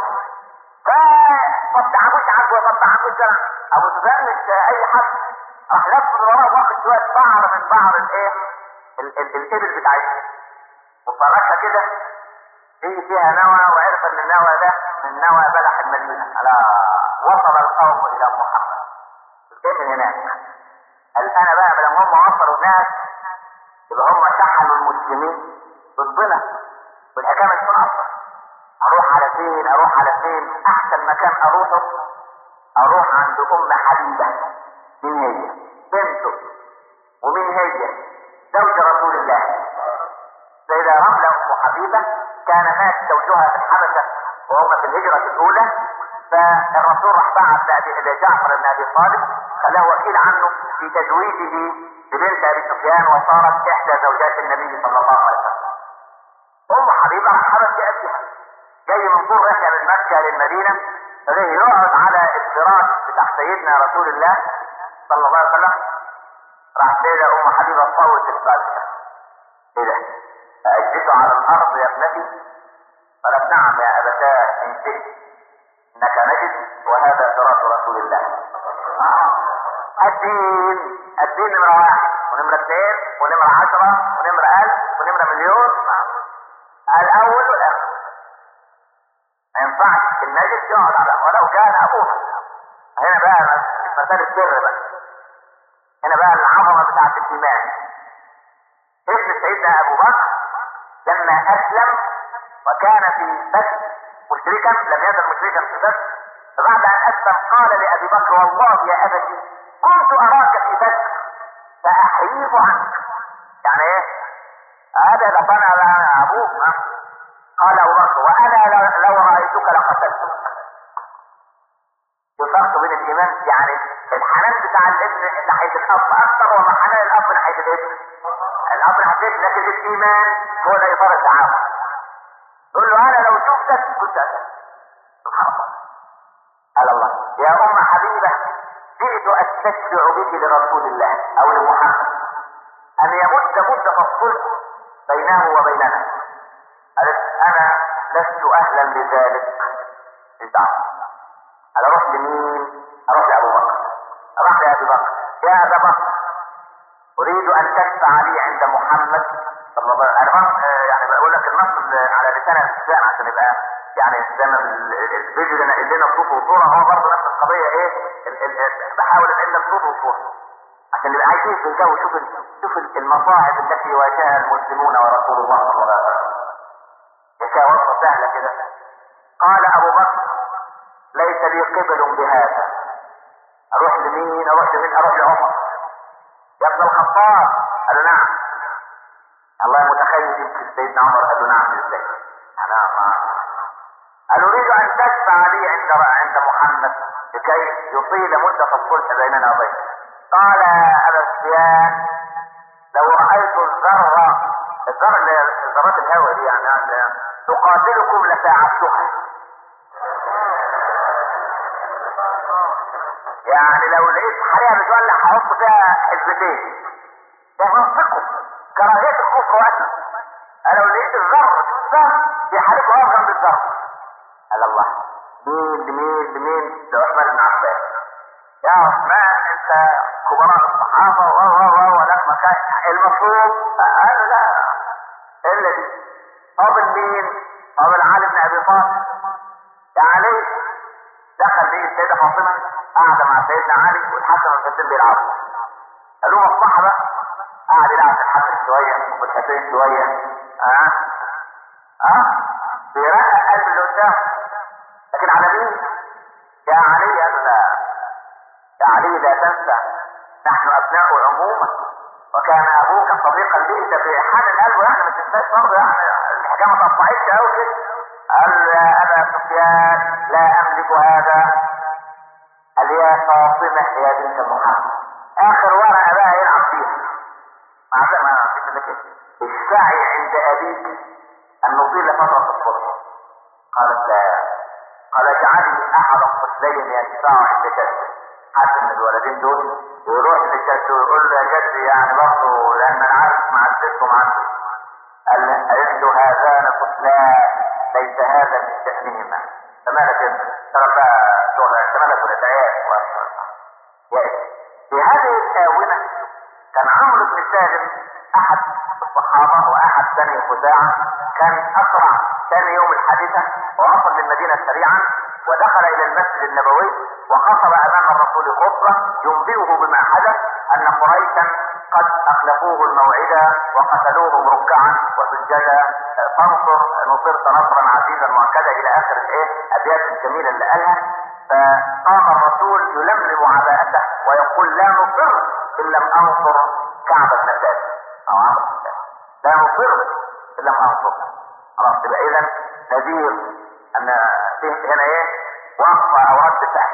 فطب تعبوش عجوه طب تعبوش سنه ابو سفيان مش اي حد راح لف من وراه واخد شويه بعر من بعر الايه؟ ال- ال- الابل بتاعتهم وفرشها كده في فيها نوى وعرف ان النوى ده من نوى بلح المدينه على وصل القوم الى محمد جاي من هناك قال انا بقى لما هم وصلوا هناك يبقى هم شحنوا المسلمين ضدنا والحكايه مش منقصه اروح على فين اروح على فين احسن مكان اروحه اروح عند ام حبيبه مين هي بنته ومين هي زوج رسول الله سيدة رملة أم حبيبة كان مات زوجها في الحبشة وهم في الهجرة الأولى فالرسول راح بعث لأبي لجعفر بن أبي طالب خلاه وكيل عنه في تزويجه ببنت أبي سفيان وصارت إحدى زوجات النبي صلى الله عليه وسلم. أم حبيبة رحبت بأبيها جاي من طول رحلة من مكة للمدينة فجاي يقعد على الفراش بتاع سيدنا رسول الله صلى الله عليه وسلم راح سيدة أم حبيبة صوت الفاتحة ايه ده؟ أجلس على الأرض يا ابنتي؟ قالت نعم يا أبتاه إن شئت إنك نجد وهذا صراط رسول الله. الدين الدين نمرة واحد ونمرة اثنين ونمرة عشرة ونمرة ألف ونمرة مليون الأول والآخر. ما ينفعش النجد يقعد على ولو كان أبوه. هنا بقى مسألة سر بقى. هنا بقى العظمة بتاعت الإيمان. ابن سيدنا ابو بكر لما اسلم وكان في بدر مشركا لم يزل مشركا في بدر فبعد ان اسلم قال لابي بكر والله يا ابتي كنت اراك في بدر فاحييك عنك يعني ايه هذا لقنا على ابوك ها؟ قال ابو بكر وانا لو- لو رايتك لقتلتك الفرق بين الايمان يعني الحنان بتاع الابن ناحيه الاب اكثر وما حنان الاب ناحيه الابن الاب ناحيه الابن لكن الايمان هو اللي يطار التعامل تقول له انا لو شفتك كنت اسال سبحان الله قال الله يا ام حبيبه جئت استشفع بك لرسول الله او لمحمد ان يمد مده الصلح بينه وبيننا قالت انا لست اهلا لذلك الدعوه انا اروح لمين؟ اروح لابو بكر راح لابي بكر يا ابا بكر اريد ان تشفع لي عند محمد صلى الله عليه وسلم انا بس يعني بقول لك النص اللي على لسان الانسان عشان يبقى يعني زي ما ال- الفيديو اللي نقل لنا صوت وصوره هو برضه نفس القضيه ايه ال- ال- بحاول انقل لك صوت وصوره عشان نبقى عايزين في الجو شوف ال- شوف ال- المصاعب التي يواجهها المسلمون ورسول الله صلى الله عليه وسلم حكايه وصفه سهله كده قال ابو بكر ليس لي قبل بهذا اروح لمين اروح لمين اروح لعمر يا ابن الخطاب قال له نعم الله متخيل يمكن سيدنا عمر قال له نعم ازاي انا ما قال اريد ان تشفع لي عند عند محمد لكي يطيل مدة الصلح بيننا وبينك قال يا ابا سفيان لو رايت الذرة الذرة اللي هي ذرات الهواء دي يعني يعني تقاتلكم لساعدتها يعني لو لقيت حريقة بتولع هحط فيها حزبتين ده منطقه كراهية الكفر وأسلم أنا لو لقيت الذر الذر بيحاربوا أفضل بالذر قال الله مين لمين لمين ده عثمان بن عفان يا عثمان انت كبراء الصحابة و و و ولك مكان المفروض قالوا لا الا دي قابل مين؟ قابل علي بن ابي طالب يا علي دخل بيه السيدة فاطمة قاعدة مع سيدنا علي والحسن والحسين بيلعبوا قالوا مصلحة بقى قعد يلعب في الحسن شوية والحسين شوية ها ها بيرقق قلب اللي قدامه لكن على مين؟ يا علي قال لا يا علي لا تنسى نحن ابناء عموما وكان ابوك صديقا لي انت في حال القلب يعني ما تنساش برضه يعني الحكايه ما تقطعتش قوي كده قال يا ابا سفيان لا املك هذا قال يا فاطمه يا بنت محمد اخر ورقه بقى يلعب فيها مع ما فيش لك اشفعي عند ابيك ان نطيل فتره الصلح قالت لا قال اجعلني احد الطفلين يدفع عند جده حد من الولدين دول ويروح لجده ويقول له يا جدي يعني برضه لان انا عارف مع الست ومع قال قالت له هذان طفلان ليس هذا من شأنهما فمالك انت ترى بقى شغل انت مالك ولا تعيش في هذه الآونة كان عمرو بن سالم أحد الصحابة وأحد بني خزاعة كان أسرع ثاني يوم الحادثة ووصل للمدينة سريعا ودخل إلى المسجد النبوي وخطب أمام الرسول خطبة ينبئه بما حدث أن قريشا قد أخلفوه الموعد وقتلوهم ركعا وسجدا فانصر نصرت نصرا عزيزا مؤكدا إلى آخر الإيه أبيات الجميلة اللي قالها فقام الرسول يلملم عباءته ويقول لا نصر إن لم أنصر كعب بن ثابت أو عمرو بن ثابت لا نصر إن لم أنصر خلاص يبقى إذا نذير أن فيه هنا إيه وقفة أو رد فعل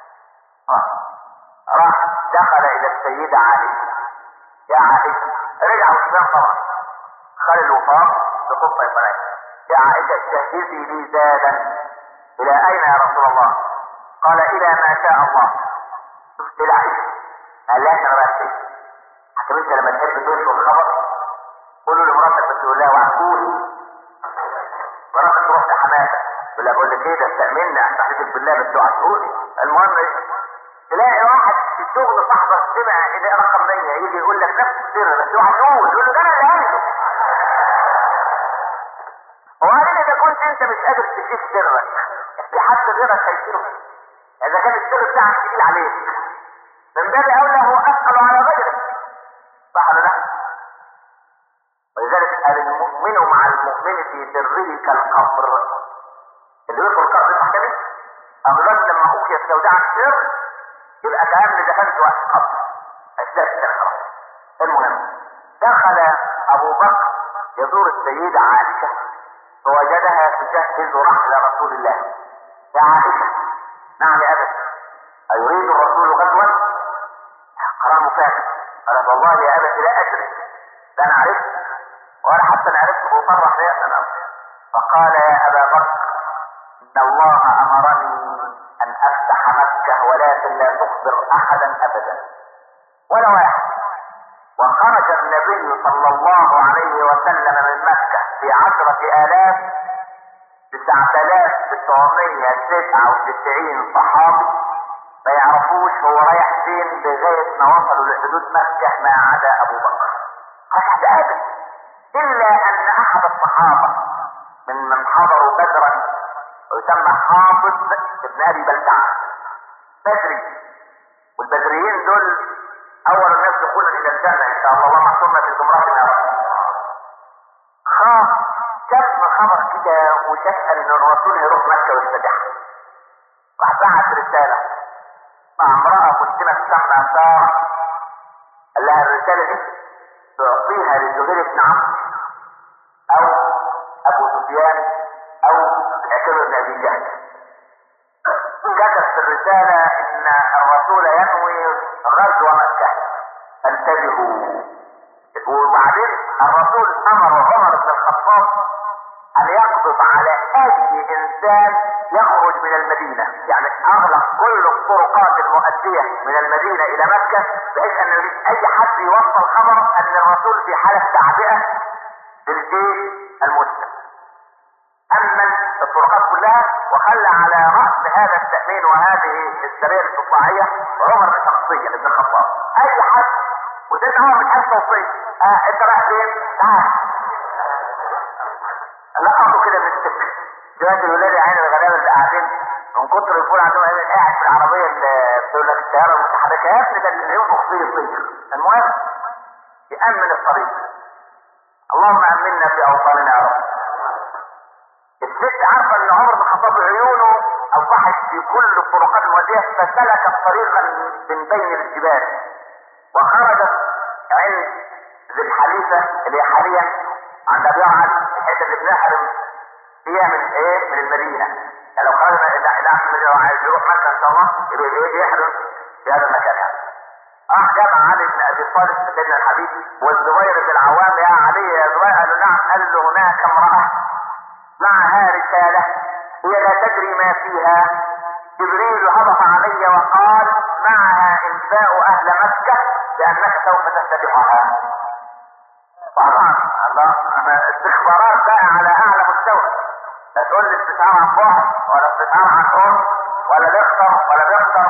راح دخل إلى السيدة عائشة يا عائشة رجع عثمان طبعا خلي الوفاق بصوت طيبانين يا عائشة جهزي لي زادا إلى أين يا رسول الله؟ قال إلى ما شاء الله شفت العيش قال لا أنا بقى شيء حكم أنت لما تحب تنشر الخبر قول لمراتك بس تقول لها وعكولي مراتك تروح لحماتك تقول لها بقول لك ايه ده استأمنا استحلفك بالله بس وعكولي المهم تلاقي واحد في الشغل صاحبك سمع ان رقم 100 يجي يقول لك نفس السر بس وعكول يقول له ده انا اللي قايله وبعدين اذا كنت انت مش قادر تشيل سرك في حد غيرك هيشيله اذا كان السر بتاعك تقيل عليك من باب اولى هو اثقل على غيرك صح ولا لا؟ ولذلك قال المؤمن مع المؤمن في سره كالقبر اللي يدخل القبر صح كده؟ أولاد لما أخي يستودع السر يبقى كأن دخلت واحد قبر السر خلاص المهم دخل أبو بكر يزور السيدة عائشة فوجدها تجهز رحل رسول الله يا عائشة نعم يا أبت أيريد الرسول غزوا؟ قرار مفاجئ قالت والله يا أبت لا أدري لا أنا عرفت ولا حتى أنا عرفت بفرح لي أنا فقال يا أبا بكر إن الله أمرني أن أفتح مكة ولكن لا تخبر أحدا أبدا ولا واحد وخرج النبي صلى الله عليه وسلم من مكة في عشرة آلاف تسعة آلاف تسعمية تسعة وتسعين صحابي ما يعرفوش هو رايح فين لغاية ما وصلوا لحدود مكة ما عدا أبو بكر أحد أبدا إلا أن أحد الصحابة من من حضروا بدرا ويسمى حافظ ابن ابي بلتعه بدري والبدريين دول اول الناس دخولا الى الجنه ان شاء الله اللهم احفظنا في زمرات النار خاف كم خبر كده وشك ان الرسول يروح مكه ويستدعى راح بعت رساله مع امراه مسلمه تسمى ساره قال لها الرسالة دي تعطيها لزهير بن عمرو او ابو سفيان او عكرمة بن ابي جهل كتب في الرسالة ان الرسول ينوي غزو مكة انتبهوا وبعدين الرسول امر عمر بن الخطاب ان يقبض على اي انسان يخرج من المدينة يعني اغلق كل الطرقات المؤدية من المدينة الى مكة بحيث ان اي حد يوصل خبر ان الرسول في حالة تعبئة للجيش المسلم امن الطرقات كلها وخلى على رأس هذا التأمين وهذه السرية الاستطلاعية عمر شخصيا ابن الخطاب اي حد وسيدنا عمر مش عايز توصيل اه انت رايح فين؟ تعال لقطوا كده من السكة دلوقتي الولاد يا عيني الغلابة اللي قاعدين من كتر يكون عندهم عيني قاعد في العربية اللي بتقول لك السيارة المتحركة يا ابني ده اللي ينفخ فيه الطير المهم يأمن الطريق اللهم أمنا في أوطاننا يا رب الست عارفة ان عمر بن الخطاب عيونه اصبحت في كل الطرقات المؤدية فسلكت طريقا من بين الجبال وخرجت عند ذي الحليفة اللي هي حاليا عند ابي عاد الحته اللي بنحرم فيها من ايه من المدينة يعني لو خرجنا الى الى احد المدينة وعايز يروح مكة ان شاء الله يبقى ايه يحرم في هذا المكان يعني راح جمع علي بن ابي طالب سيدنا الحبيب والزبير بن العوام يا علي يا زبير قال له نعم قال له هناك امرأة معها رسالة هي لا تدري ما فيها جبريل هبط علي وقال معها انفاء اهل مكة لانك سوف تفتتحها طبعا الله استخبارات بقى على اعلى مستوى لا تقول لي استشعار عن بعد ولا استشعار عن ام ولا بيخطر ولا بيخطر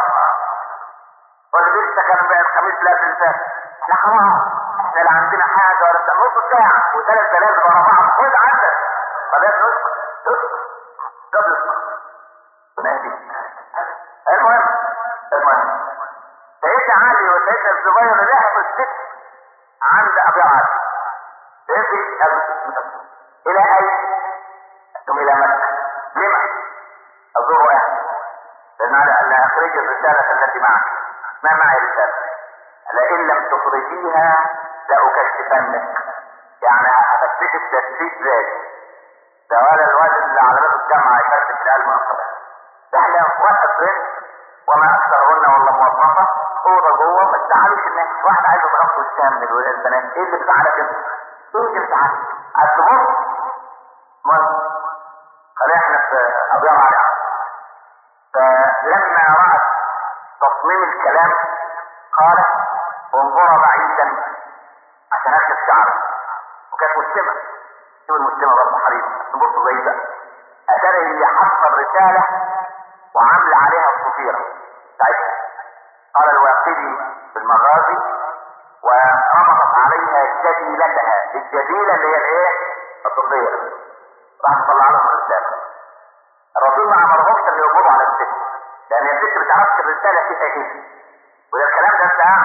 ولا لسه كان بقى الخميس لا تنساه احنا خلاص احنا لا عندنا حاجه ولا بتاع نص ساعه وثلاث ثلاث ورا بعض خد عندك خلاص اسكت اسكت قبل اسكت ونادي المهم المهم سيدنا علي وسيدنا الزبير لحقوا الست عند ابي عاصم سيدي الى اين؟ ثم الى مكه لما؟ ازور اهلي لان على ان اخرج الرساله التي معك ما معي رساله لئن لم تخرجيها لاكشفنك يعني هفتشك تفتيش ذاتي ده ولا الواد اللي على باب الجامعه يفتش القلب اصلا ده احنا واحد بنت وما اكثرهن ولا موظفه اوضه جوه ما تزعلش الناس واحد عايز يتغطى وشها من الولاد البنات ايه اللي بتزعلك انت؟ ايه اللي بتزعلك؟ عايز تبص؟ المهم خلينا احنا في ابيض على فلما رأت تصميم الكلام قالت انظر بعيدا عشان اكتب شعرها وكانت مسلمة شوف المسلمة برضه حريصة نبص بعيدا اتاري هي حاطة الرسالة وعاملة عليها الصفيرة بتاعتها قال الواقدي في المغازي وربطت عليها جديلتها الجديلة اللي هي الايه؟ الصفيرة راح تطلع لهم الرسالة الرسول ما امرهمش ان يقبضوا على الست لان الست ما تعرفش الرساله فيها ايه وده الكلام ده بتاع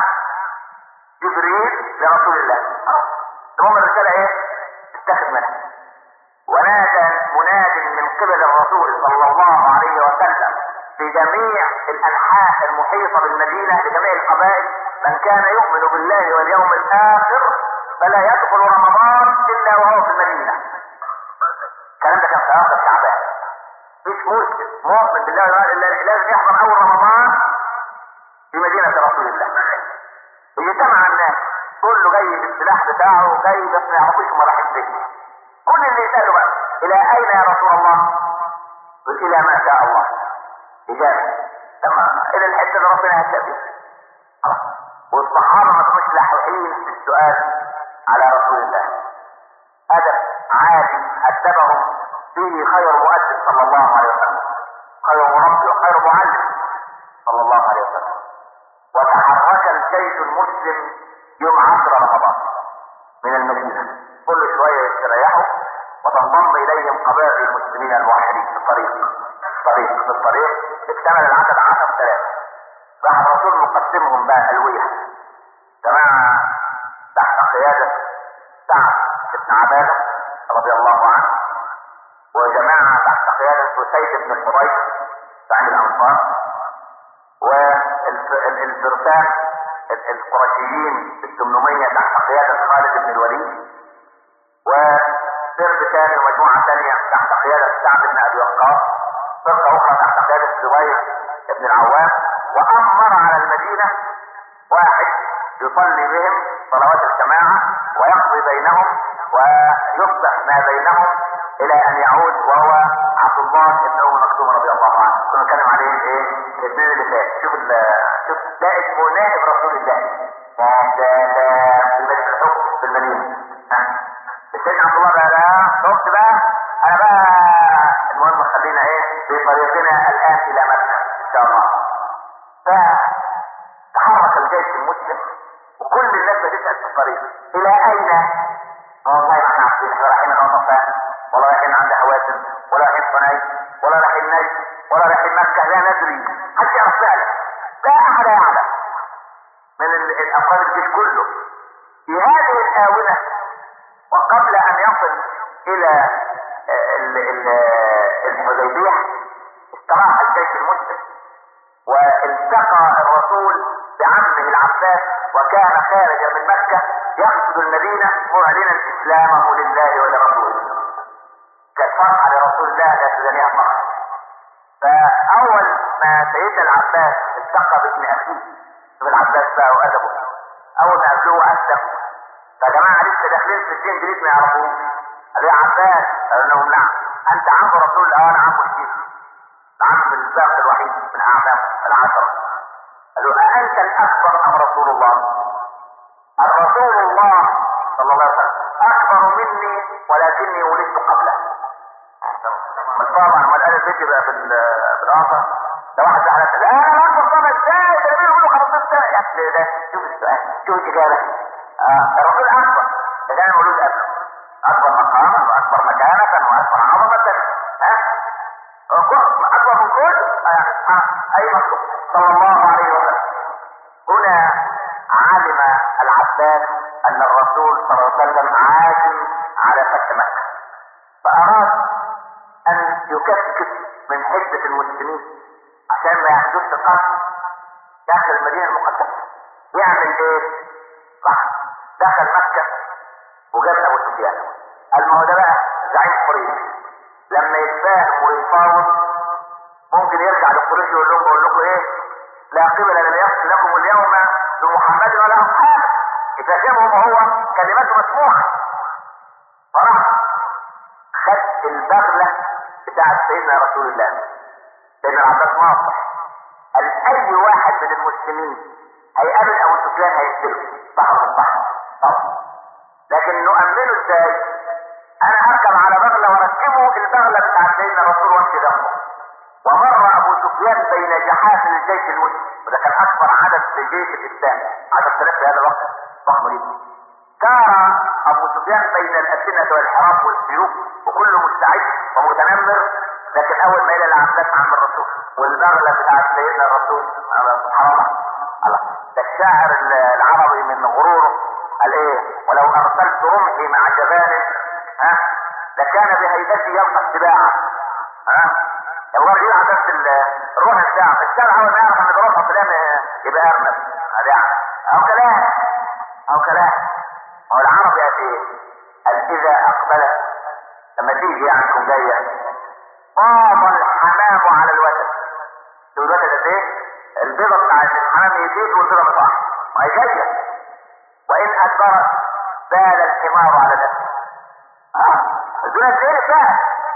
جبريل لرسول الله المهم الرساله ايه؟ تتاخد منها ونادى مناد من قبل الرسول صلى الله عليه وسلم في جميع الانحاء المحيطه بالمدينه لجميع القبائل من كان يؤمن بالله واليوم الاخر فلا يدخل رمضان الا وهو في المدينه الكلام ده كان في اخر شعبان مش مسلم مؤمن بالله والله لازم يحضر اول رمضان في مدينة رسول الله يجتمع الناس كله جاي بالسلاح بتاعه جاي بس ما يعرفوش هم رايحين فين كل اللي يسأله بقى الى اين يا رسول الله قل الى ما شاء الله اجابة تمام الى الحتة اللي ربنا هيبدأ بيها خلاص والصحابة ما كانوش لاحقين في السؤال على رسول الله ادب عادي ادبهم فيه خير مؤدب صلى الله عليه وسلم خير مربي وخير معلم صلى الله عليه وسلم وتحرك الجيش المسلم يوم عشر رمضان من المدينة كل شوية يستريحوا وتنضم إليهم قبائل المسلمين الموحدين في الطريق الطريق في الطريق اكتمل العدد عشر ثلاثة راح الرسول مقسمهم بقى ألوية جماعة تحت قيادة سعد بن عبادة رضي الله عنه وجماعة تحت قيادة أسيد بن الحريث سعيد الأنصار والفرسان ال- القرشيين ال 800 تحت قيادة خالد بن الوليد وسرب ثاني ومجموعة ثانية تحت قيادة سعد بن أبي وقاص فرقة أخرى تحت قيادة الزبير بن العوام وأمر على المدينة واحد يصلي بهم صلوات الجماعة ويقضي بينهم ويصلح ما بينهم إلى أن يعود وهو عبد الله بن أم مكتوم رضي الله عنه كنا نتكلم عليه إيه الاثنين اللي فات شوف ال- شوف ده اسمه نائب رسول الله ده ده ده في مجلس الحكم في المدينة ها؟ سيدنا عبد الله بقى لا شفت بقى انا بقى المهم خلينا ايه في طريقنا الان الى مكه ان شاء الله فتحرك الجيش المسلم وكل الناس بتسال في الطريق الى اين؟ والله ما احنا عارفين احنا رايحين غطفان ولا رايحين عند حوازن ولا رايحين حنين ولا رايحين نجد ولا رايحين مكه لا ندري محدش يعرف فعلا لا احد يعلم من ال- الافراد الجيش كله في هذه الاونه وقبل ان يصل الى ال- ال- الحديبيه استراح الجيش المسلم والتقى الرسول بعمه العباس وكان خارجا من مكه يقصد المدينه معلنا اسلامه لله ولرسوله كانت فرحه لرسول الله لا تدنيها فرحه فاول ما سيدنا العباس التقى بابن اخيه ابن العباس بقى وادبه اول ما قابلوه اسلم فجماعه لسه داخلين في الدين جديد ما يعرفوش قال يا عباس قال لهم نعم انت عم رسول الله انا عم الشيخ عم الباقي الوحيد من اعلام العشره قال له أأنت الأكبر أم رسول الله؟ الرسول الله صلى الله عليه وسلم أكبر مني ولكني ولدت قبله. بس طبعا لما قال الفيديو بقى في ال- في الآخر ده واحد زعلان لا أنا أكبر طبعا إزاي ده بيقولوا 15 يا أخي ده شوف السؤال شوف الإجابة آه الرسول أكبر ده كان مولود قبله أكبر مقاما وأكبر مكانة وأكبر عظمة ها اكبر من كل آه، آه، اي مخلوق صلى الله عليه وسلم هنا علم العباس ان الرسول صلى الله عليه وسلم عازم على فتح مكه فاراد ان يكثف من حده المسلمين عشان ما يحدثش قتل داخل المدينه المقدسه يعمل ايه؟ راح دخل مكه وجاب ابو سفيان قال ما هو ده بقى زعيم قريش لما يتفاهم ويتفاوض ممكن يرجع لقريش يقول لهم بقول لكم ايه لا قبل لنا يغفر لكم اليوم بمحمد ولا اصحابه يفهمهم هو كلماته مسموعه فراح خد البغله بتاعت سيدنا رسول الله سيدنا العباس ناصح قال اي واحد من المسلمين هيقابل ابو سفيان هيقتله صح ولا صح؟ صح لكن نؤمنه ازاي؟ انا اركب على بغله واركبه البغله بتاعت سيدنا الرسول وامشي جنبه ومر ابو سفيان بين جحافل الجيش المسلم وده كان اكبر عدد في جيش الاسلام 10000 في هذا الوقت ضخم جدا سار ابو سفيان بين الاسنه والحراب والسيوف وكله مستعد ومتنمر لكن اول ما الى العباس عم الرسول والبغله بتاعت سيدنا الرسول سبحان الله الله ده الشاعر العربي من غروره قال ايه ولو ارسلت رمحي مع جبال ها لكان بهيبتي يلقى السباع ها الله يجيب على نفس الروح الشعب الشعب اول ما يعرف ان ضرورة فلان يبقى ارنب هذا يعني او كلام او كلام هو العرب يا ايه قال اذا اقبلت لما تيجي يعني تكون جايه طاب الحمام على الوتد شو الوتد قد ايه البيضه بتاعت الحمام يزيد والبيضه بتقع ما هي جايه وان ادبرت بال الحمار على نفسه اه الدنيا تقلب بقى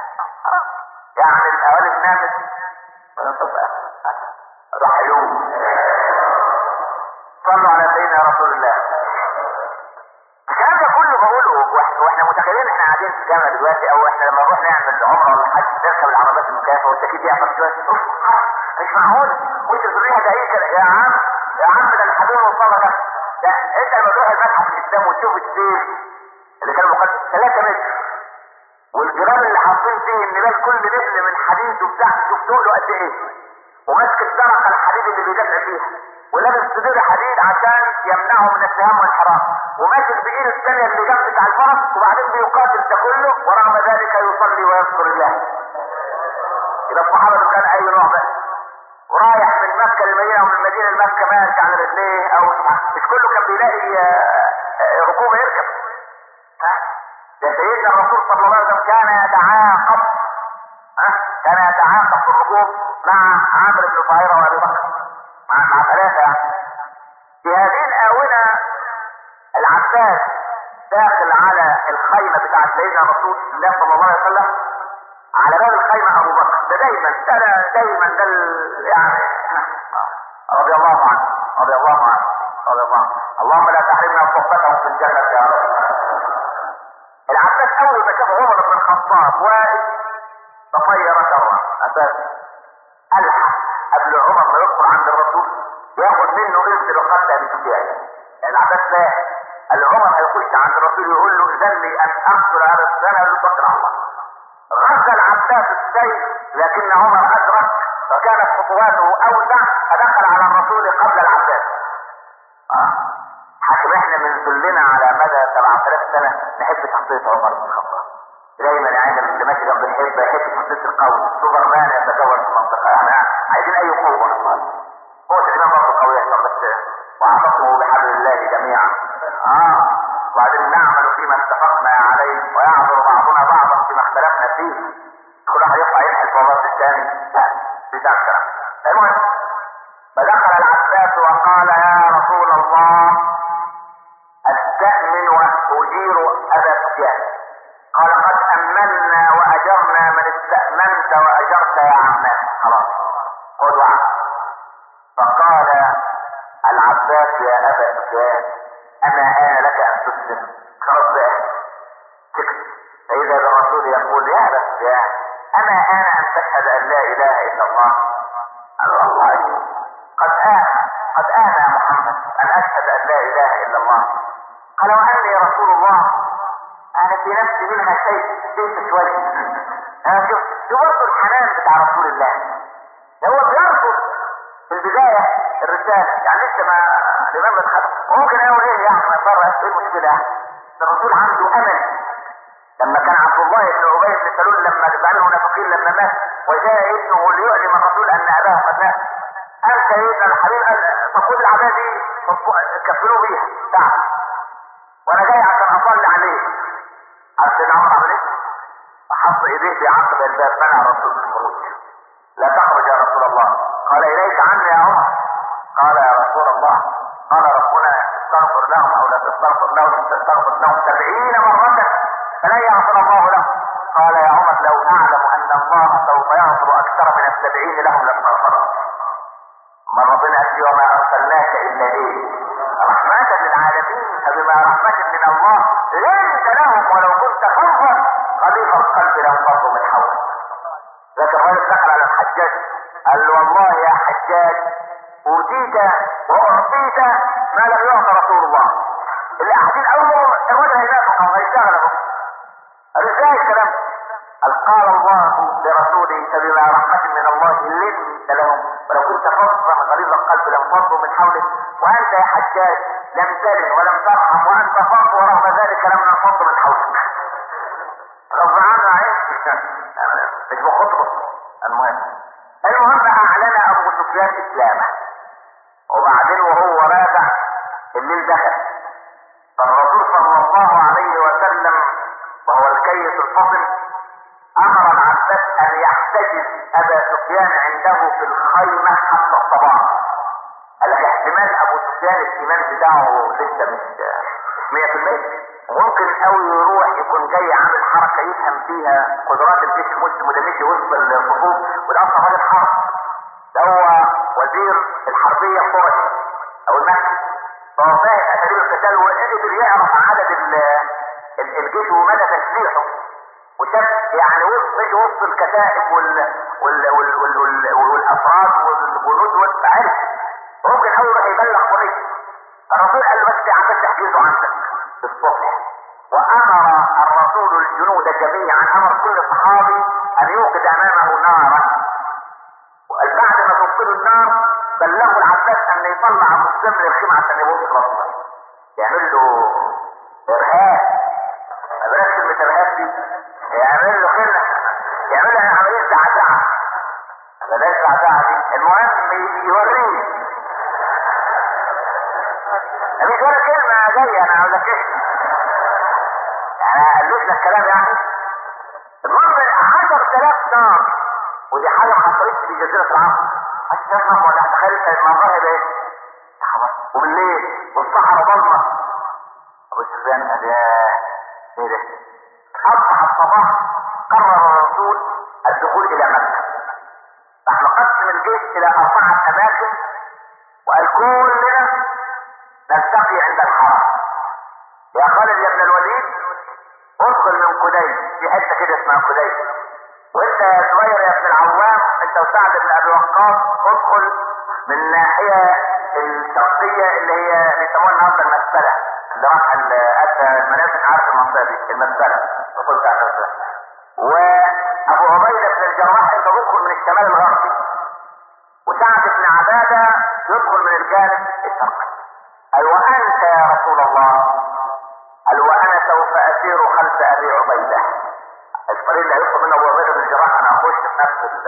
يعني الاوالد نامت رحلوه صلوا على سيدنا رسول الله الكلام ده كله بقوله واحنا واحنا متخيلين احنا قاعدين في الجامعه دلوقتي او احنا لما نروح نعمل عمره ولا حج نركب العربيات المكيفه والتكييف يعمل شويه أوف، مش معقول وانت بتقول لها ده ايه كده يا عم يا عم ده الحدود والصلاه ده ده انت لما تروح المتحف الاسلام وتشوف السيف اللي كان مقدس 3 متر والجيران اللي حاطين فيه النبال كل نبل من حديد وبتاع شوف تقله قد ايه وماسك الدرقه الحديد اللي بيدافع فيها ولابس سدود حديد عشان يمنعه من السهام والانحراف وماسك بايده الثانيه اللي جنبك على الفرس وبعدين بيقاتل ده كله ورغم ذلك يصلي ويذكر الله يبقى الصحابه دول كان اي نوع بقى ورايح من مكه للمدينه ومن المدينه لمكه يركب ماشي على رجليه او مش كله كان بيلاقي آه، آه، ركوبه يركب ها؟ ده سيدنا الرسول صلى الله عليه وسلم كان يتعاقب ها؟ كان يتعاقب في الركوب مع عامر بن فهيرة وابي بكر مع مع ثلاثه يعني في هذه الاونه العباس داخل على الخيمه بتاعت سيدنا رسول الله صلى الله عليه وسلم على باب الخيمه ابو بكر ده دايما ده ده دايما ده ال- يعني رضي الله عنه رضي الله عنه رضي الله عنه اللهم لا تحرمنا صحبتهم في الجنه يا رب العباس اول ما شاف عمر بن الخطاب واقف تطير شره اساسا الحق قبل عمر ما يدخل عند الرسول ياخد منه اذن وقتل ابي سفيان العباس لا قال عمر هيخش عند الرسول يقول له اذن لي ان اقتل هذا السنه قال له توكل على الله غزا العباس السيف لكن عمر ادرك وكانت خطواته اوسع فدخل على الرسول قبل العباس آه. حاكم احنا من ذلنا على مدى 7000 سنه نحب شخصيه عمر بن الخطاب دايما يعني اللي ماشي جنب الحب يحب شخصيه القوي سوبر مان يتجول في المنطقه يعني عايزين اي قوه قوه الامام برضه قويه بس واعتصموا بحبل الله جميعا اه وبعدين نعمل فيما اتفقنا عليه ويعذر بعضنا بعضا فيما اختلفنا فيه كل واحد يطلع يحل في الراس الثاني لا في ده الكلام المهم فدخل العباس وقال يا رسول الله استأمن واجير ابا سفيان قال قد امنا واجرنا من استأمنت واجرت يا عمان خلاص خذ وعد فقال العباس يا ابا سفيان اما آن لك ان تسلم خلاص بقى سكت فاذا بالرسول يقول يا ابا سفيان اما آن ان تشهد ان لا اله الا الله قال والله قد آن قد آن يا محمد ان اشهد ان لا اله الا الله قال واني رسول الله انا في نفسي منها شيء شيء شويه انا شوف شوف برضه الحنان بتاع رسول الله ده هو بيرفض في البدايه الرساله يعني لسه ما الامام اتخذ ممكن اقول ايه يعني ما بره ايه المشكله يعني ده الرسول عنده امل لما كان عبد الله بن ابي بن سلول لما زعل المنافقين لما مات وجاء ابنه ليعلم الرسول ان اباه قد مات قال سيدنا الحبيب قال طب خد العبايه دي كفلوه بيها تعال وانا جاي عشان اصلي عليه عارف سيدنا عمر عمل ايه؟ حط ايديه في عقب الباب منع الرسول من الخروج لا تخرج يا رسول الله قال اليك عني يا عمر قال يا رسول الله قال ربنا استغفر لهم او لا تستغفر لهم ان تستغفر لهم سبعين مرة فلا يغفر الله لهم قال يا عمر لو اعلم ان الله سوف يغفر اكثر من السبعين لهم لاستغفر ما ربنا قال وما ارسلناك الا ليه رحمة للعالمين فبما رحمة من الله لنت لهم ولو كنت فظا غليظ القلب لانفضوا من حولك لكن الرجل دخل على الحجاج قال له والله يا حجاج اوتيت واعطيت ما لم يعط رسول الله اللي قاعدين اول الرجل هينافق او هيشتغل اهو قال ازاي الكلام قال قال الله لرسوله فبما رحمة من الله لنت لهم ولو كنت فظا غليظ القلب لانفضوا من حولك وانت يا حجاج لم تلن ولم ترحم وانت فظ ورغم ذلك لم ننفض من حولك غصب عنه عايز مش بخطبه المهم المهم اعلن ابو سفيان اسلامه وبعدين وهو راجع الليل دخل فالرسول صلى الله عليه وسلم وهو الكيس الفصل امر العباس ان يحتجز ابا سفيان عنده في الخيمه حتى الصباح قال لك احتمال ابو سفيان الايمان بتاعه لسه مش مش 100% ممكن قوي يروح يكون جاي عامل حركه يفهم فيها قدرات الجيش المسلم وده مشي وسط الصفوف وده اصلا راجل حرب ده هو وزير الحربيه القرشي او المكي فهو فاهم اساليب القتال وقدر يعرف عدد ال- ال- الجيش ومدى تسليحه وشاف يعني وسط مشي وسط الكتائب وال وال وال وال وال والافراد والجنود والعرف ممكن قوي يروح يبلغ قريش الرسول قال له بس عشان تحجزه عندك الصبح وامر الرسول الجنود جميعا امر كل صحابي ان يوقد امامه نارا بعد ما توصلوا النار بلغوا العباس ان يطلع مسلم للخيمة عشان يبص راسه يعمل له ارهاب ما بلاش كلمة ارهاب دي يعمل له خلع يعمل له عملية زعزعة بلاش زعزعة دي المهم يوريه انا اقول لك ايه يعني الف لك كلام يعني المهم 10000 نار ودي حاجه ما حصلتش في جزيره العرب 10000 نار ولا تخيل المنظر هيبقى ايه وبالليل والصحراء ضلمه ابو سفيان قال يا ايه ده اصبح الصباح قرر الرسول الدخول الى مكه نحن قسم الجيش الى اربعه اماكن وقال كلنا نلتقي عند الحرم يا خالد يا ابن الوليد ادخل من قديس في حته كده اسمها قديس وانت يا زبير يا ابن العوام انت وسعد بن ابي وقاص ادخل من الناحيه الشرقيه اللي هي بيسموها النهارده المسبله اللي راح ادى المنافذ عارف المنطقه دي المسبله ادخل بتاع المسبله وابو عبيده بن الجراح انت تدخل من الشمال الغربي وسعد بن عباده يدخل من الجانب الشرقي قال وانت يا رسول الله قال وانا سوف اسير خلف ابي عبيده الطريق اللي هيدخل منه ابو عبيده بن الجراح انا اخش في نفس ال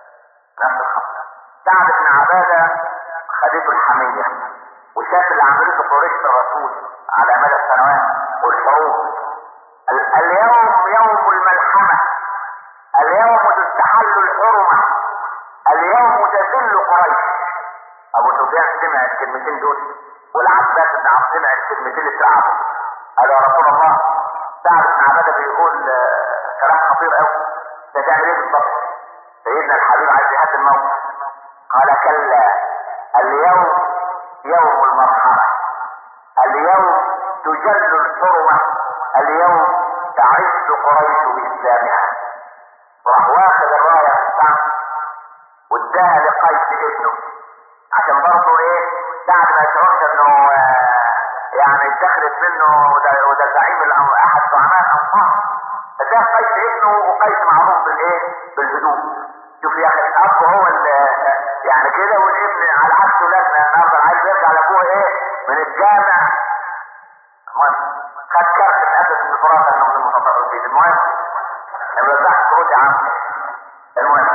نفس الخط سعد بن عباده خدته الحميه وشاف اللي عملته قريش الرسول على مدى السنوات والحروب ال- اليوم يوم الملحمه اليوم تستحل الحرمه اليوم تذل قريش ابو سفيان سمع الكلمتين دول والعباس بن عبد سمع الكلمتين اللي اترعبوا قال يا رسول الله سعد بن عباده بيقول آه، كلام خطير قوي انت تعمل ايه بالظبط؟ سيدنا الحبيب عايز يهدي الموت قال كلا اليوم يوم المرحمه اليوم تجل الحرمه اليوم تعز قريش باسلامها وراح واخد الرايه بتاعته واداها لقيس ابنه عشان برضه ايه سعد ما يشعرش انه آه، يعني اتخذت منه وده وده زعيم الأم- احد زعماء الانصار فده قيس ابنه وقيس معروف بالايه؟ بالهدوء شوف يا اخي الاب هو اللي يعني كده والابن على عكسه لازم النهارده عايز يرجع لابوه ايه؟ من الجامع المهم خد كارت الاسد من فراسه انه من المتطرفين المهم ما يرجعش تقول يا عم المهم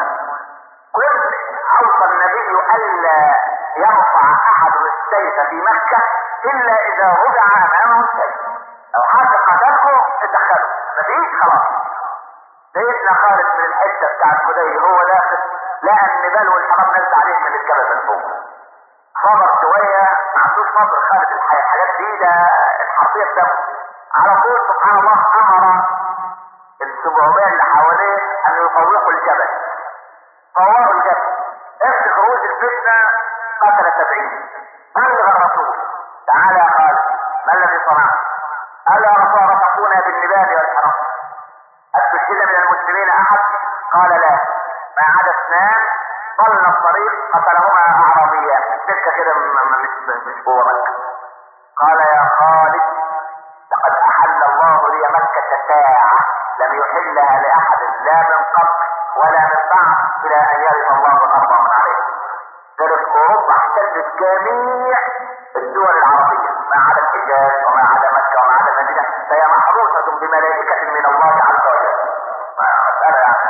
كنت اوصى النبي الا يرفع احد السيف في مكه الا اذا وضع امامه السيف لو حد قتله تدخله مفيش خلاص سيدنا خالد من الحته بتاعت خدي هو داخل لقى النبال والحرام نزل عليه من الجبل من فوق صبر شويه ما عندوش صبر خالد الحياه الحاجات دي ده الحصير ده على طول سبحان الله امر السبعمية اللي حواليه ان يطوقوا الجبل طوروا الجبل اخت خروج الفتنة قتل سبعين بلغ الرسول تعالى يا خالد ما الذي صنعت؟ قال يا رسول رفقونا بالنبال والحرام استشهد من المسلمين احد؟ قال لا ما عدا اثنان ضل الطريق قتلهما اعرابيان سكه كده م- م- مش مش جوه مكه قال يا خالد لقد احل الله لي مكه ساعه لم يحلها لاحد لا من قبل ولا من بعد الى ان يرث الله الارض من عليه كانت اوروبا احتلت جميع الدول العربيه ما عدا الحجاز وما عدا مكه وما عدا المدينه فهي محروسه بملائكه من الله عز وجل مساله يعني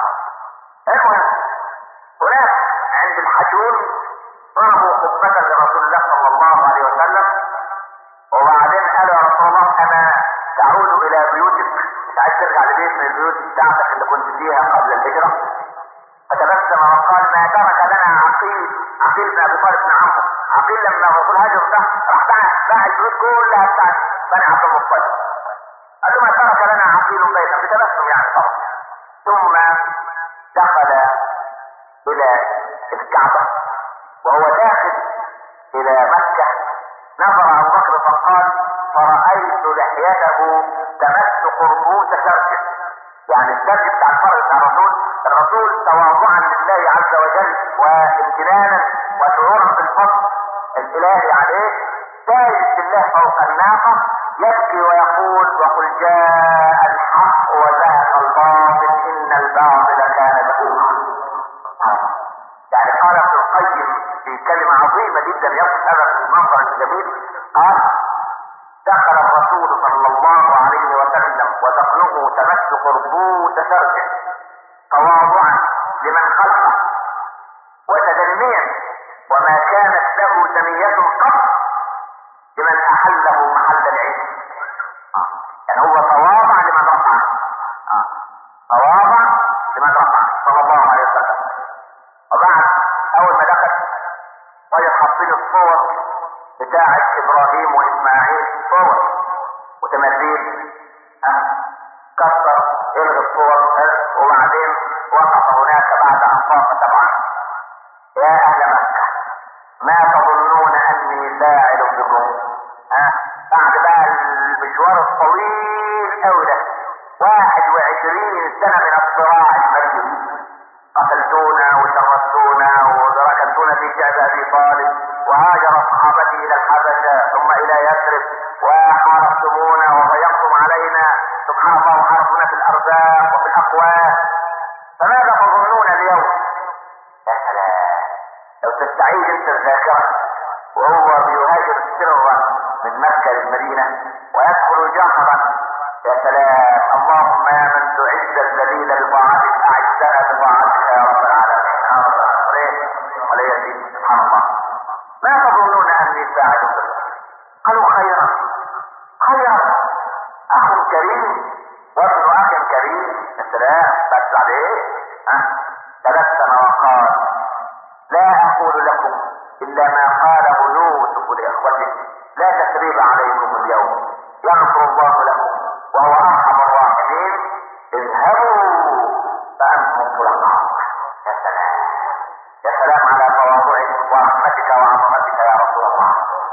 المهم هناك عند الحجون ضربوا خطبه لرسول الله صلى الله عليه وسلم وبعدين قال يا رسول الله انا تعود الى بيوتك مش عايز ترجع لبيت من البيوت بتاعتك اللي كنت فيها قبل الهجره فتبسم وقال ما ترك لنا عقيل عقيل بن ابي طالب بن عمرو عقيل لما الرسول هاجر ده راح باع باع البيوت كلها بتاعت بني عبد المطلب قال له ما ترك لنا عقيل بيتا بتبسم يعني طبعا ثم دخل الى الكعبه وهو داخل الى مكه نظر ابو بكر فقال فرأيت لحيته تمس قربوس شركه يعني الشرك بتاع الفرد بتاع الرسول الرسول تواضعا لله عز وجل وامتنانا وشعورا بالفضل الالهي عليه ساجد بالله فوق الناقه يبكي ويقول وقل جاء الحق وزهق الباطل ان الباطل كان زهوقا يعني قال ابن القيم في كلمة عظيمة جدا يصف هذا المنظر الجميل قال دخل الرسول صلى الله عليه وسلم وتقلبه تمس قربوس شرجه تواضعا لمن خلقه وتدنيا وما كانت له دنية قط لمن أحله محل تواضع لمن رفع صلى الله عليه وسلم وبعد اول ما دخل طيب حاطين الصور بتاعة ابراهيم واسماعيل صور وتماثيل ها كسر الغي الصور وبعدين وقف هناك بعد ان طاف سبعا يا اهل مكة ما تظنون اني فاعل بكم ها بعد بقى المشوار الطويل قوي ده واحد وعشرين سنة من الصراع المجد قتلتونا وشردتونا وركبتونا في شعب ابي طالب وهاجر صحابتي الى الحبشة ثم الى يثرب وحاربتمونا وضيقتم علينا سبحان الله وحاربونا في الارزاق وفي الاقوات فماذا تظنون اليوم؟ يا سلام لو تستعيد انت الذاكرة وهو بيهاجر سرا من مكة للمدينة ويدخل جهرا يا سلام اللهم يا من تعز الذليل بطاعتك اعزنا بطاعتك يا رب العالمين يا رب العالمين ولا يزيد سبحان الله ما تظنون اني فاعل بكم قالوا خيرا خيرا اخ كريم وابن اخ كريم يا سلام بس بعد ايه ها تبسم وقال لا اقول لكم الا ما قاله يوسف لاخوته لا تثريب عليكم اليوم يغفر الله لكم وهو ارحم الراحمين اذهبوا فانتم طلقاء يا سلام يا سلام على تواضعك ورحمتك وعظمتك يا رسول الله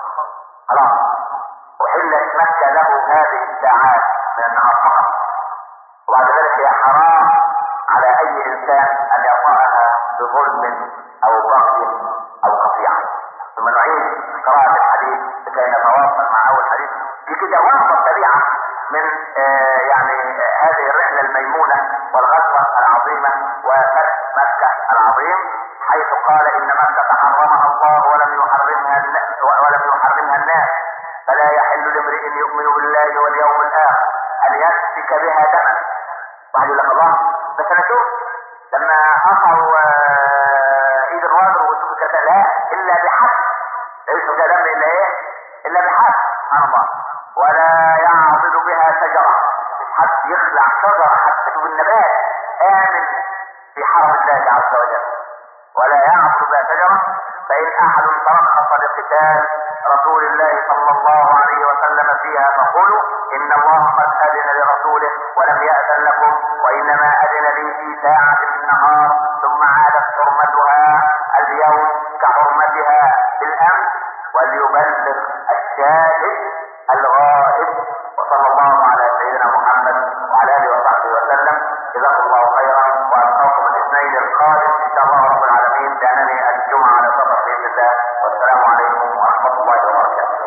خلاص احلت مكه له هذه الساعات من النهار فقط وبعد ذلك هي حرام على اي انسان ان يطأها بظلم او بغي او قطيعه ثم نعيد قراءه الحديث لكي نتواصل مع اول حديث في كده وصفه سريعه من آه يعني آه هذه الرحله الميمونه والغزوه العظيمه وفتح مكه العظيم حيث قال ان مكه حرمها الله ولم يحرمها الناس ولم يحرمها الناس فلا يحل لامرئ يؤمن بالله واليوم الاخر ان يسفك بها دما واحد يقول لك الله بس انا شوف لما قطعوا ايد الراجل وشوف كذا لا الا بحق ليس ده دم الا ايه الا بحق سبحان الله ولا يعضد بها شجره حتى يخلع شجره حتى تشوف النبات امن في حرم الله عز وجل ولا يعضد بها شجره فان احد ترخص لقتال رسول الله صلى الله عليه وسلم فيها فقولوا ان الله قد اذن لرسوله ولم ياذن لكم وانما اذن لي في ساعه من النهار ثم عادت حرمتها اليوم كحرمتها بالامس وليبلغ الشاهد